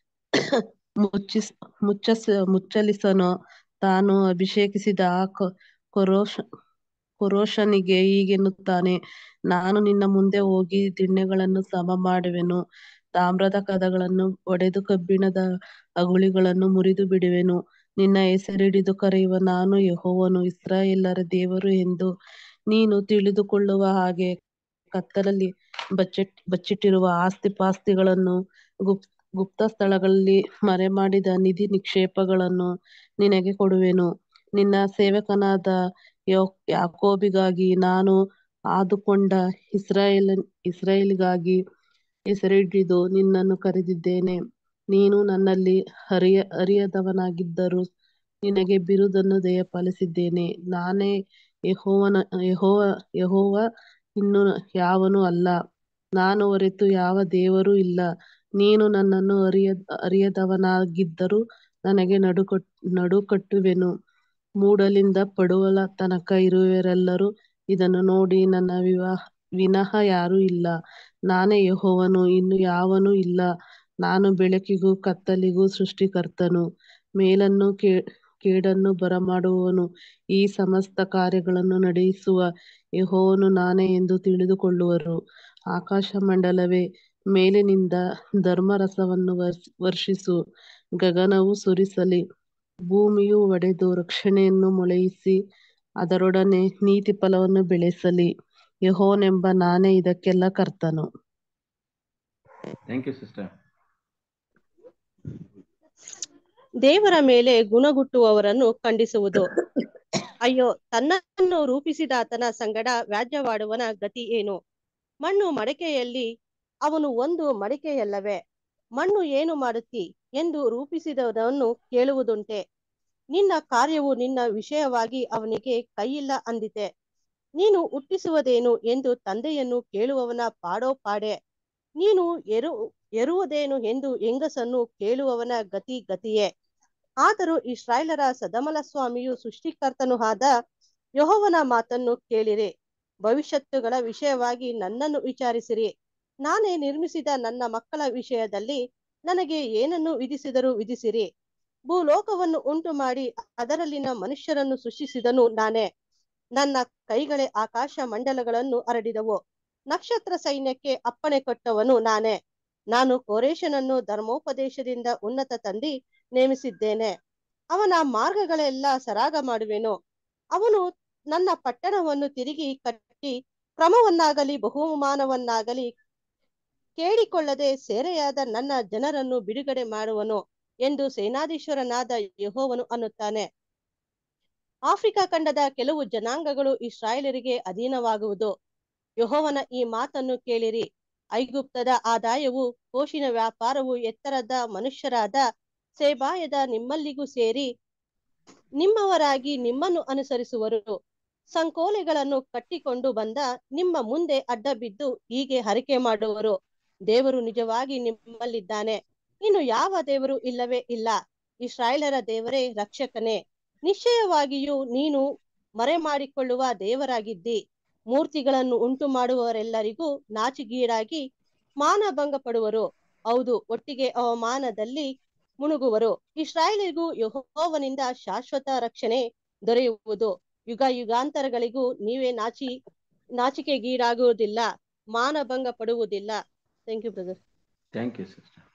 K: ಮುಚ್ಚಿಸ್ ಮುಚ್ಚಸ್ ಮುಚ್ಚಲಿಸನೋ ತಾನು ಅಭಿಷೇಕಿಸಿದ ಆ ಕೊ- ಕೊರೋಶ ಕೊರೋಷನಿಗೆ ಹೀಗೆನ್ನುತ್ತಾನೆ ನಾನು ನಿನ್ನ ಮುಂದೆ ಹೋಗಿ ದಿಣ್ಣೆಗಳನ್ನು ಸಮ ಮಾಡುವೆನು ತಾಮ್ರದ ಕದಗಳನ್ನು ಒಡೆದು ಕಬ್ಬಿಣದ ಅಗುಳಿಗಳನ್ನು ಮುರಿದು ಬಿಡುವೆನು ನಿನ್ನ ಹೆಸರಿಡಿದು ಕರೆಯುವ ನಾನು ಯೆಹೋವನು ಇಸ್ರಾಯೇಲರ ದೇವರು ಎಂದು ನೀನು ತಿಳಿದುಕೊಳ್ಳುವ ಹಾಗೆ ಕತ್ತಲಲ್ಲಿ ಬಚ್ಚಿಟ್ ಬಚ್ಚಿಟ್ಟಿರುವ ಆಸ್ತಿ ಪಾಸ್ತಿಗಳನ್ನು ಗುಪ್ ಗುಪ್ತ ಸ್ಥಳಗಳಲ್ಲಿ ಮರೆಮಾಡಿದ ನಿಧಿ ನಿಕ್ಷೇಪಗಳನ್ನು ನಿನಗೆ ಕೊಡುವೆನು ನಿನ್ನ ಸೇವಕನಾದ ಯೋ ಯಾಕೋಬಿಗಾಗಿ ನಾನು ಆದುಕೊಂಡ ಇಸ್ರಾಯೇಲ್ ಇಸ್ರಾಯೇಲಿಗಾಗಿ ಹೆಸರಿಡಿದು ನಿನ್ನನ್ನು ಕರೆದಿದ್ದೇನೆ ನೀನು ನನ್ನಲ್ಲಿ ಹರಿಯ ಹರಿಯದವನಾಗಿದ್ದರೂ ನಿನಗೆ ಬಿರುದನ್ನು ದಯಪಾಲಿಸಿದ್ದೇನೆ ನಾನೇ ಯೆಹೋವನ ಯೆಹೋವ ಯೆಹೋವ ಇನ್ನು ಯಾವನೂ ಅಲ್ಲ ನಾನು ಹೊರತು ಯಾವ ದೇವರೂ ಇಲ್ಲ ನೀನು ನನ್ನನ್ನು ಅರಿಯ ಅರಿಯದವನಾಗಿದ್ದರೂ ನನಗೆ ನಡುಕಟ್ ನಡುಕಟ್ಟುವೆನು ಮೂಡಲಿಂದ ಪಡುವಲ ತನಕ ಇರುವವರೆಲ್ಲರೂ ಇದನ್ನು ನೋಡಿ ನನ್ನ ವಿವಾಹ ವಿನಃ ಯಾರೂ ಇಲ್ಲ ನಾನೇ ಯೆಹೋವನು ಇನ್ನು ಯಾವನೂ ಇಲ್ಲ ನಾನು ಬೆಳಕಿಗೂ ಕತ್ತಲಿಗೂ ಸೃಷ್ಟಿಕರ್ತನು ಮೇಲನ್ನು ಕೇ ಕೇಡನ್ನು ಬರಮಾಡುವವನು ಈ ಸಮಸ್ತ ಕಾರ್ಯಗಳನ್ನು ನಡೆಸುವ ಯೆಹೋವನು ನಾನೇ ಎಂದು ತಿಳಿದುಕೊಳ್ಳುವರು ಆಕಾಶ ಮಂಡಲವೇ ಮೇಲಿನಿಂದ ಧರ್ಮರಸವನ್ನು ವರ್ಷ ವರ್ಷಿಸು ಗಗನವು ಸುರಿಸಲಿ ಭೂಮಿಯು ಒಡೆದು ರಕ್ಷಣೆಯನ್ನು ಮೊಳೆಯಿಸಿ ಅದರೊಡನೆ ನೀತಿ ಫಲವನ್ನು ಬೆಳೆಸಲಿ ಯೆಹೋವನೆಂಬ ನಾನೇ ಇದಕ್ಕೆಲ್ಲ ಕರ್ತನು
A: ಥ್ಯಾಂಕ್ ಯು ಸಿಸ್ಟರ್
J: ದೇವರ ಮೇಲೆ ಗುಣಗುಟ್ಟುವವರನ್ನು ಖಂಡಿಸುವುದು ಅಯ್ಯೋ ತನ್ನನ್ನು ರೂಪಿಸಿದಾತನ ಸಂಗಡ ವ್ಯಾಜ್ಯವಾಡುವನ ಗತಿ ಏನು ಮಣ್ಣು ಮಡಕೆಯಲ್ಲಿ ಅವನು ಒಂದು ಮಡಿಕೆಯಲ್ಲವೇ ಮಣ್ಣು ಏನು ಮಾಡುತ್ತಿ ಎಂದು ರೂಪಿಸಿದವನನ್ನು ಕೇಳುವುದುಂಟೆ ನಿನ್ನ ಕಾರ್ಯವು ನಿನ್ನ ವಿಷಯವಾಗಿ ಅವನಿಗೆ ಕೈಯಿಲ್ಲ ಅಂದಿತೆ ನೀನು ಹುಟ್ಟಿಸುವುದೇನು ಎಂದು ತಂದೆಯನ್ನು ಕೇಳುವವನ ಪಾಡೋ ಪಾಡೆ ನೀನು ಎರು ಎರುವುದೇನು ಎಂದು ಹೆಂಗಸನ್ನು ಕೇಳುವವನ ಗತಿ ಗತಿಯೇ ಆದರೂ ಇಸ್ರಾಯೇಲರ ಸದಮಲ ಸ್ವಾಮಿಯು ಸೃಷ್ಟಿಕರ್ತನು ಆದ ಯೆಹೋವನ ಮಾತನ್ನು ಕೇಳಿರಿ ಭವಿಷ್ಯತ್ತುಗಳ ವಿಷಯವಾಗಿ ನನ್ನನ್ನು ವಿಚಾರಿಸಿರಿ ನಾನೇ ನಿರ್ಮಿಸಿದ ನನ್ನ ಮಕ್ಕಳ ವಿಷಯದಲ್ಲಿ ನನಗೆ ಏನನ್ನು ವಿಧಿಸಿದರೂ ವಿಧಿಸಿರಿ ಭೂಲೋಕವನ್ನು ಉಂಟು ಮಾಡಿ ಅದರಲ್ಲಿನ ಮನುಷ್ಯರನ್ನು ಸೃಷ್ಟಿಸಿದನು ನಾನೇ ನನ್ನ ಕೈಗಳೇ ಆಕಾಶ ಮಂಡಲಗಳನ್ನು ಹರಡಿದವು ನಕ್ಷತ್ರ ಸೈನ್ಯಕ್ಕೆ ಅಪ್ಪಣೆ ಕೊಟ್ಟವನು ನಾನೇ ನಾನು ಕೋರೇಶನನ್ನು ಧರ್ಮೋಪದೇಶದಿಂದ ಉನ್ನತ ತಂದಿ ನೇಮಿಸಿದ್ದೇನೆ ಅವನ ಮಾರ್ಗಗಳೆಲ್ಲ ಸರಾಗ ಮಾಡುವೆನು ಅವನು ನನ್ನ ಪಟ್ಟಣವನ್ನು ತಿರುಗಿ ಕಟ್ಟಿ ಕ್ರಮವನ್ನಾಗಲಿ ಬಹುಮಾನವನ್ನಾಗಲಿ ಕೇಳಿಕೊಳ್ಳದೆ ಸೆರೆಯಾದ ನನ್ನ ಜನರನ್ನು ಬಿಡುಗಡೆ ಮಾಡುವನು ಎಂದು ಸೇನಾಧೀಶ್ವರನಾದ ಯೆಹೋವನು ಅನ್ನುತ್ತಾನೆ ಆಫ್ರಿಕಾ ಖಂಡದ ಕೆಲವು ಜನಾಂಗಗಳು ಇಸ್ರಾಯೇಲರಿಗೆ ಅಧೀನವಾಗುವುದು ಯೆಹೋವನ ಈ ಮಾತನ್ನು ಕೇಳಿರಿ ಐಗುಪ್ತದ ಆದಾಯವು ಕೋಶಿನ ವ್ಯಾಪಾರವು ಎತ್ತರದ ಮನುಷ್ಯರಾದ ಸೇಬಾಯದ ನಿಮ್ಮಲ್ಲಿಗೂ ಸೇರಿ ನಿಮ್ಮವರಾಗಿ ನಿಮ್ಮನ್ನು ಅನುಸರಿಸುವರು ಸಂಕೋಲೆಗಳನ್ನು ಕಟ್ಟಿಕೊಂಡು ಬಂದ ನಿಮ್ಮ ಮುಂದೆ ಅಡ್ಡ ಬಿದ್ದು ಹೀಗೆ ಹರಿಕೆ ಮಾಡುವರು ದೇವರು ನಿಜವಾಗಿ ನಿಮ್ಮಲ್ಲಿದ್ದಾನೆ ಇನ್ನು ಯಾವ ದೇವರು ಇಲ್ಲವೇ ಇಲ್ಲ ಇಸ್ರಾಯೇಲರ ದೇವರೇ ರಕ್ಷಕನೇ ನಿಶ್ಚಯವಾಗಿಯೂ ನೀನು ಮರೆ ಮಾಡಿಕೊಳ್ಳುವ ದೇವರಾಗಿದ್ದಿ ಮೂರ್ತಿಗಳನ್ನು ಉಂಟು ಮಾಡುವವರೆಲ್ಲರಿಗೂ ನಾಚಿಗೀಡಾಗಿ ಮಾನಭಂಗ ಪಡುವರು ಹೌದು ಒಟ್ಟಿಗೆ ಅವಮಾನದಲ್ಲಿ ಮುಣುಗುವರು ಇಸ್ರಾಯೇಲಿಗೂ ಯೆಹೋವನಿಂದ ಶಾಶ್ವತ ರಕ್ಷಣೆ ದೊರೆಯುವುದು ಯುಗ ಯುಗಾಂತರಗಳಿಗೂ ನೀವೇ ನಾಚಿ ನಾಚಿಕೆಗೀಡಾಗುವುದಿಲ್ಲ ಮಾನಭಂಗ ಪಡುವುದಿಲ್ಲ thank you brother
A: thank you sister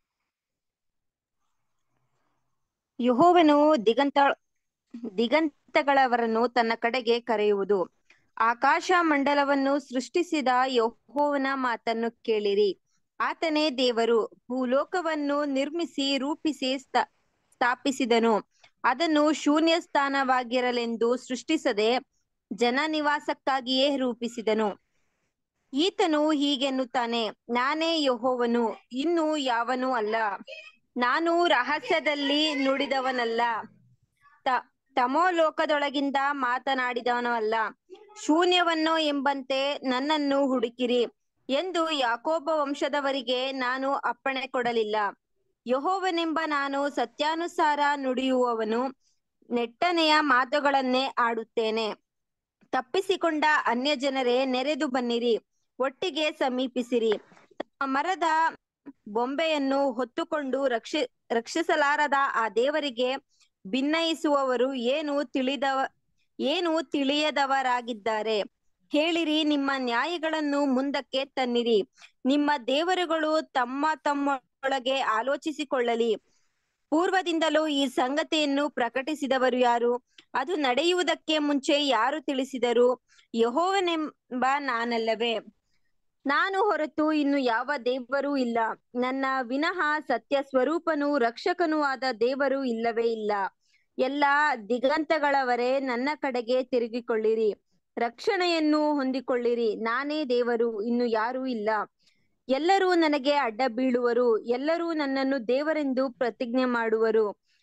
B: ಯೆಹೋವನು ದಿಗಂತ ದಿಗಂತಗಳವರನ್ನು ತನ್ನ ಕಡೆಗೆ ಕರೆಯುವುದು ಆಕಾಶ ಮಂಡಲವನ್ನು ಸೃಷ್ಟಿಸಿದ ಯೆಹೋವನ ಮಾತನ್ನು ಕೇಳಿರಿ ಆತನೇ ದೇವರು ಭೂಲೋಕವನ್ನು ನಿರ್ಮಿಸಿ ರೂಪಿಸಿ ಸ್ಥ ಸ್ಥಾಪಿಸಿದನು ಅದನ್ನು ಶೂನ್ಯ ಸ್ಥಾನವಾಗಿರಲೆಂದು ಸೃಷ್ಟಿಸದೆ ಜನ ನಿವಾಸಕ್ಕಾಗಿಯೇ ರೂಪಿಸಿದನು ಈತನು ಹೀಗೆನ್ನುತ್ತಾನೆ ನಾನೇ ಯೆಹೋವನು ಇನ್ನು ಯಾವನೂ ಅಲ್ಲ ನಾನು ರಹಸ್ಯದಲ್ಲಿ ನುಡಿದವನಲ್ಲ ತ ತಮೋಲೋಕದೊಳಗಿಂದ ಮಾತನಾಡಿದವನು ಅಲ್ಲ ಶೂನ್ಯವನ್ನೋ ಎಂಬಂತೆ ನನ್ನನ್ನು ಹುಡುಕಿರಿ ಎಂದು ಯಾಕೋಬ ವಂಶದವರಿಗೆ ನಾನು ಅಪ್ಪಣೆ ಕೊಡಲಿಲ್ಲ ಯಹೋವನೆಂಬ ನಾನು ಸತ್ಯಾನುಸಾರ ನುಡಿಯುವವನು ನೆಟ್ಟನೆಯ ಮಾತುಗಳನ್ನೇ ಆಡುತ್ತೇನೆ ತಪ್ಪಿಸಿಕೊಂಡ ಅನ್ಯ ಜನರೇ ನೆರೆದು ಬನ್ನಿರಿ ಒಟ್ಟಿಗೆ ಸಮೀಪಿಸಿರಿ ತಮ್ಮ ಮರದ ಬೊಂಬೆಯನ್ನು ಹೊತ್ತುಕೊಂಡು ರಕ್ಷಿ ರಕ್ಷಿಸಲಾರದ ಆ ದೇವರಿಗೆ ಭಿನ್ನಯಿಸುವವರು ಏನು ತಿಳಿದವ ಏನು ತಿಳಿಯದವರಾಗಿದ್ದಾರೆ ಹೇಳಿರಿ ನಿಮ್ಮ ನ್ಯಾಯಗಳನ್ನು ಮುಂದಕ್ಕೆ ತನ್ನಿರಿ ನಿಮ್ಮ ದೇವರುಗಳು ತಮ್ಮ ತಮ್ಮೊಳಗೆ ಆಲೋಚಿಸಿಕೊಳ್ಳಲಿ ಪೂರ್ವದಿಂದಲೂ ಈ ಸಂಗತಿಯನ್ನು ಪ್ರಕಟಿಸಿದವರು ಯಾರು ಅದು ನಡೆಯುವುದಕ್ಕೆ ಮುಂಚೆ ಯಾರು ತಿಳಿಸಿದರು ಯಹೋವನೆಂಬ ನಾನಲ್ಲವೇ ನಾನು ಹೊರತು ಇನ್ನು ಯಾವ ದೇವರೂ ಇಲ್ಲ ನನ್ನ ವಿನಃ ಸತ್ಯ ಸ್ವರೂಪನೂ ರಕ್ಷಕನೂ ಆದ ದೇವರು ಇಲ್ಲವೇ ಇಲ್ಲ ಎಲ್ಲಾ ದಿಗಂತಗಳವರೇ ನನ್ನ ಕಡೆಗೆ ತಿರುಗಿಕೊಳ್ಳಿರಿ ರಕ್ಷಣೆಯನ್ನು ಹೊಂದಿಕೊಳ್ಳಿರಿ ನಾನೇ ದೇವರು ಇನ್ನು ಯಾರೂ ಇಲ್ಲ ಎಲ್ಲರೂ ನನಗೆ ಅಡ್ಡ ಬೀಳುವರು ಎಲ್ಲರೂ ನನ್ನನ್ನು ದೇವರೆಂದು ಪ್ರತಿಜ್ಞೆ ಮಾಡುವರು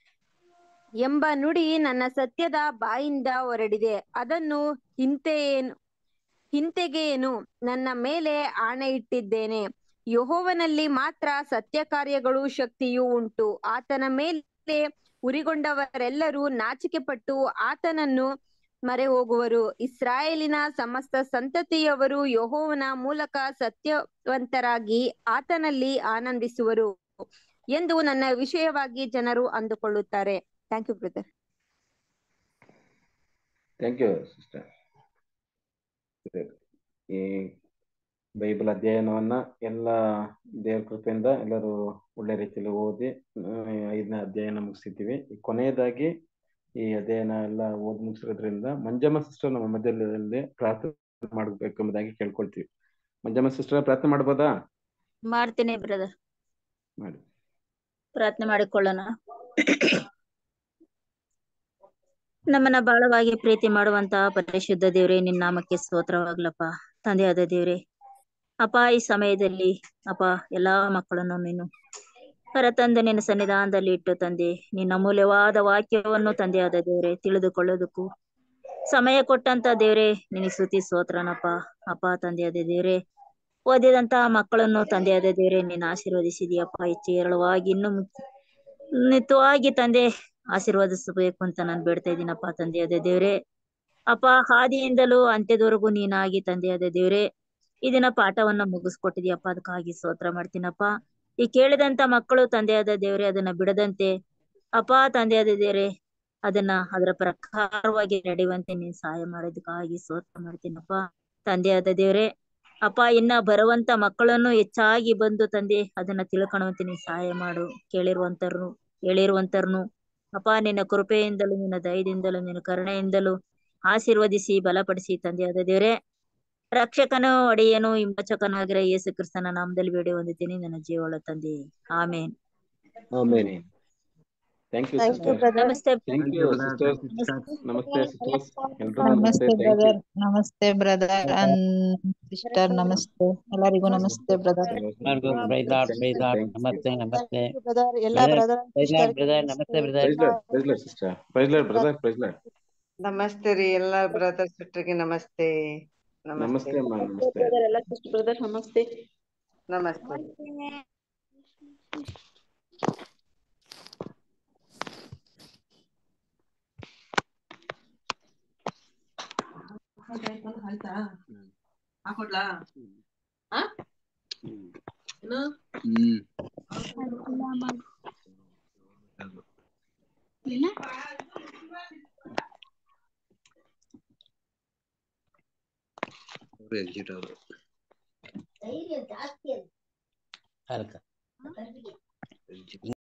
B: ಎಂಬ ನುಡಿ ನನ್ನ ಸತ್ಯದ ಬಾಯಿಂದ ಹೊರಡಿದೆ ಅದನ್ನು ಹಿಂತೆಯೇನು ಹಿಂತೆಗೆಯೇನು ನನ್ನ ಮೇಲೆ ಆಣೆ ಇಟ್ಟಿದ್ದೇನೆ ಯಹೋವನಲ್ಲಿ ಮಾತ್ರ ಸತ್ಯ ಕಾರ್ಯಗಳು ಶಕ್ತಿಯೂ ಉಂಟು ಆತನ ಮೇಲೆ ಉರಿಗೊಂಡವರೆಲ್ಲರೂ ನಾಚಿಕೆ ಪಟ್ಟು ಆತನನ್ನು ಮರೆ ಹೋಗುವರು ಇಸ್ರಾಯೇಲಿನ ಸಮಸ್ತ ಸಂತತಿಯವರು ಯಹೋವನ ಮೂಲಕ ಸತ್ಯವಂತರಾಗಿ ಆತನಲ್ಲಿ ಆನಂದಿಸುವರು ಎಂದು ನನ್ನ ವಿಷಯವಾಗಿ ಜನರು ಅಂದುಕೊಳ್ಳುತ್ತಾರೆ thank you brother
A: thank you sister ಈ ಬೈಬಲ್ ಅಧ್ಯಯನವನ್ನ ಎಲ್ಲ ದೇವ್ರ ಕೃಪೆಯಿಂದ ಎಲ್ಲರೂ ಒಳ್ಳೆ ರೀತಿಯಲ್ಲಿ ಓದಿ ಐದನೇ ಅಧ್ಯಯನ ಮುಗಿಸಿದ್ದೀವಿ ಈ ಕೊನೆಯದಾಗಿ ಈ ಅಧ್ಯಯನ ಎಲ್ಲ ಓದಿ ಮುಗಿಸಿರೋದ್ರಿಂದ ಮಂಜಮ್ಮ ಸಿಸ್ಟರ್ ನಮ್ಮ ಮಧ್ಯದಲ್ಲಿ ಪ್ರಾರ್ಥನೆ ಮಾಡಬೇಕು ಎಂಬುದಾಗಿ ಕೇಳ್ಕೊಳ್ತೀವಿ ಮಂಜಮ್ಮ ಸಿಸ್ಟರ್ ಪ್ರಾರ್ಥನೆ ಮಾಡ್ಬೋದಾ
L: ಮಾಡ್ತೀನಿ ಬ್ರದರ್
A: ಮಾಡಿ
L: ಪ್ರಾರ್ಥನೆ ಮಾಡಿಕೊಳ್ಳೋಣ ನಮ್ಮನ್ನ ಬಹಳವಾಗಿ ಪ್ರೀತಿ ಮಾಡುವಂತಹ ಪರಿಶುದ್ಧ ದೇವ್ರೆ ನಿನ್ನ ನಾಮಕ್ಕೆ ಸ್ತೋತ್ರವಾಗ್ಲಪ್ಪ ತಂದೆಯಾದ ದೇವ್ರೆ ಅಪ್ಪ ಈ ಸಮಯದಲ್ಲಿ ಅಪ್ಪ ಎಲ್ಲಾ ಮಕ್ಕಳನ್ನು ನೀನು ಕರತಂದು ನಿನ್ನ ಸನ್ನಿಧಾನದಲ್ಲಿ ಇಟ್ಟು ತಂದೆ ನಿನ್ನ ಅಮೂಲ್ಯವಾದ ವಾಕ್ಯವನ್ನು ತಂದೆಯಾದ ದೇವ್ರೆ ತಿಳಿದುಕೊಳ್ಳೋದಕ್ಕೂ ಸಮಯ ಕೊಟ್ಟಂತ ದೇವ್ರೆ ನಿನಗೆ ಸ್ತುತಿ ಸ್ತೋತ್ರನಪ್ಪ ಅಪ್ಪ ತಂದೆಯಾದ ದೇವ್ರೆ ಓದಿದಂತಹ ಮಕ್ಕಳನ್ನು ತಂದೆಯಾದ ದೇವ್ರೆ ನೀನು ಆಶೀರ್ವದಿಸಿದೀಯಪ್ಪ ಹೆಚ್ಚು ಹೇರಳವಾಗಿ ಇನ್ನು ನಿತ್ಯವಾಗಿ ತಂದೆ ಆಶೀರ್ವದಿಸಬೇಕು ಅಂತ ನಾನು ಬೇಡ್ತಾ ಇದ್ದೀನಪ್ಪ ತಂದೆಯಾದ ದೇವ್ರೆ ಅಪ್ಪ ಹಾದಿಯಿಂದಲೂ ಅಂತ್ಯದವರೆಗೂ ನೀನಾಗಿ ತಂದೆಯಾದ ದೇವ್ರೆ ಈ ದಿನ ಪಾಠವನ್ನ ಮುಗಿಸ್ಕೊಟ್ಟಿದ್ಯಪ್ಪ ಅದಕ್ಕಾಗಿ ಸ್ತೋತ್ರ ಮಾಡ್ತೀನಪ್ಪ ಈ ಕೇಳಿದಂತ ಮಕ್ಕಳು ತಂದೆಯಾದ ದೇವ್ರೆ ಅದನ್ನ ಬಿಡದಂತೆ ಅಪ್ಪ ತಂದೆಯಾದ ದೇವ್ರೆ ಅದನ್ನ ಅದರ ಪ್ರಕಾರವಾಗಿ ನಡೆಯುವಂತೆ ನೀನ್ ಸಹಾಯ ಮಾಡೋದಕ್ಕಾಗಿ ಸ್ತೋತ್ರ ಮಾಡ್ತೀನಪ್ಪ ತಂದೆಯಾದ ದೇವ್ರೆ ಅಪ್ಪ ಇನ್ನ ಬರುವಂತ ಮಕ್ಕಳನ್ನು ಹೆಚ್ಚಾಗಿ ಬಂದು ತಂದೆ ಅದನ್ನ ತಿಳ್ಕೊಳ್ಳುವಂತೆ ನೀನ್ ಸಹಾಯ ಮಾಡು ಕೇಳಿರುವಂತರ್ನು ಹೇಳಿರುವಂತರ್ನು ಅಪ್ಪ ನಿನ್ನ ಕೃಪೆಯಿಂದಲೂ ನಿನ್ನ ದಯದಿಂದಲೂ ನಿನ್ನ ಕರುಣೆಯಿಂದಲೂ ಆಶೀರ್ವದಿಸಿ ಬಲಪಡಿಸಿ ತಂದೆಯಾದ ದೇವ್ರೆ ರಕ್ಷಕನು ಒಡೆಯನು ಹಿಂಬಚಕನಾಗಿರೋ ಯೇಸು ಕ್ರಿಸ್ತನ ನಾಮದಲ್ಲಿ ಬೇಡಿ ಹೊಂದಿದ್ದೀನಿ ನನ್ನ ಜೀವಳ ತಂದೆ ಆಮೇನ್
H: ಆಮೇಲೆ
A: thank you
J: thank you
A: sister
J: brother
L: ನಮಸ್ತೆ
A: ಥ್ಯಾಂಕ್ ಯು ಸಿಸ್ಟರ್ ನಮಸ್ತೆ ಸಿಸ್ಟರ್ಸ್ ಎಲ್ರಿಗೂ ನಮಸ್ತೆ
G: ನಮಸ್ತೆ
A: ಥ್ಯಾಂಕ್ ಯು
G: ಬ್ರದರ್ ನಮಸ್ತೆ ಬ್ರದರ್ ಸಿಸ್ಟರ್ ನಮಸ್ತೆ ಎಲ್ಲರಿಗೂ ನಮಸ್ತೆ ಬ್ರದರ್
I: ಎಲ್ಲರಿಗೂ ಪ್ರೈಸ್ ಲಾರ್ಡ್ ಪ್ರೈಸ್ ಲಾರ್ಡ್ ನಮಸ್ತೆ ನಮಸ್ತೆ
J: ಥ್ಯಾಂಕ್ ಯು ಬ್ರದರ್ ಎಲ್ಲಾ
I: brother
J: brother
I: praise Lord brother ನಮಸ್ತೆ brother
A: praise Lord praise Lord sister praise Lord brother praise Lord
M: ನಮಸ್ತೆ ರೀ ಎಲ್ಲಾ ಬ್ರದರ್ ಸಿಸ್ಟರ್ಗೆ ನಮಸ್ತೆ ನಮಸ್ತೆ
A: ನಮಸ್ತೆ ಅಮ್ಮ
J: ನಮಸ್ತೆ
A: ನಮಸ್ತೆ
J: ಬ್ರದರ್ ಎಲ್ಲ ಸಿಸ್ಟರ್ ಬ್ರದರ್ ನಮಸ್ತೆ
M: ನಮಸ್ತೆ
K: ಆಯ್ತಾ ಹಾಕೊಡ್ಲಾ ಆ ಏನು
H: ಎಕ್ಸಿಟ್ ಅವರು
I: ಅದಕ್ಕ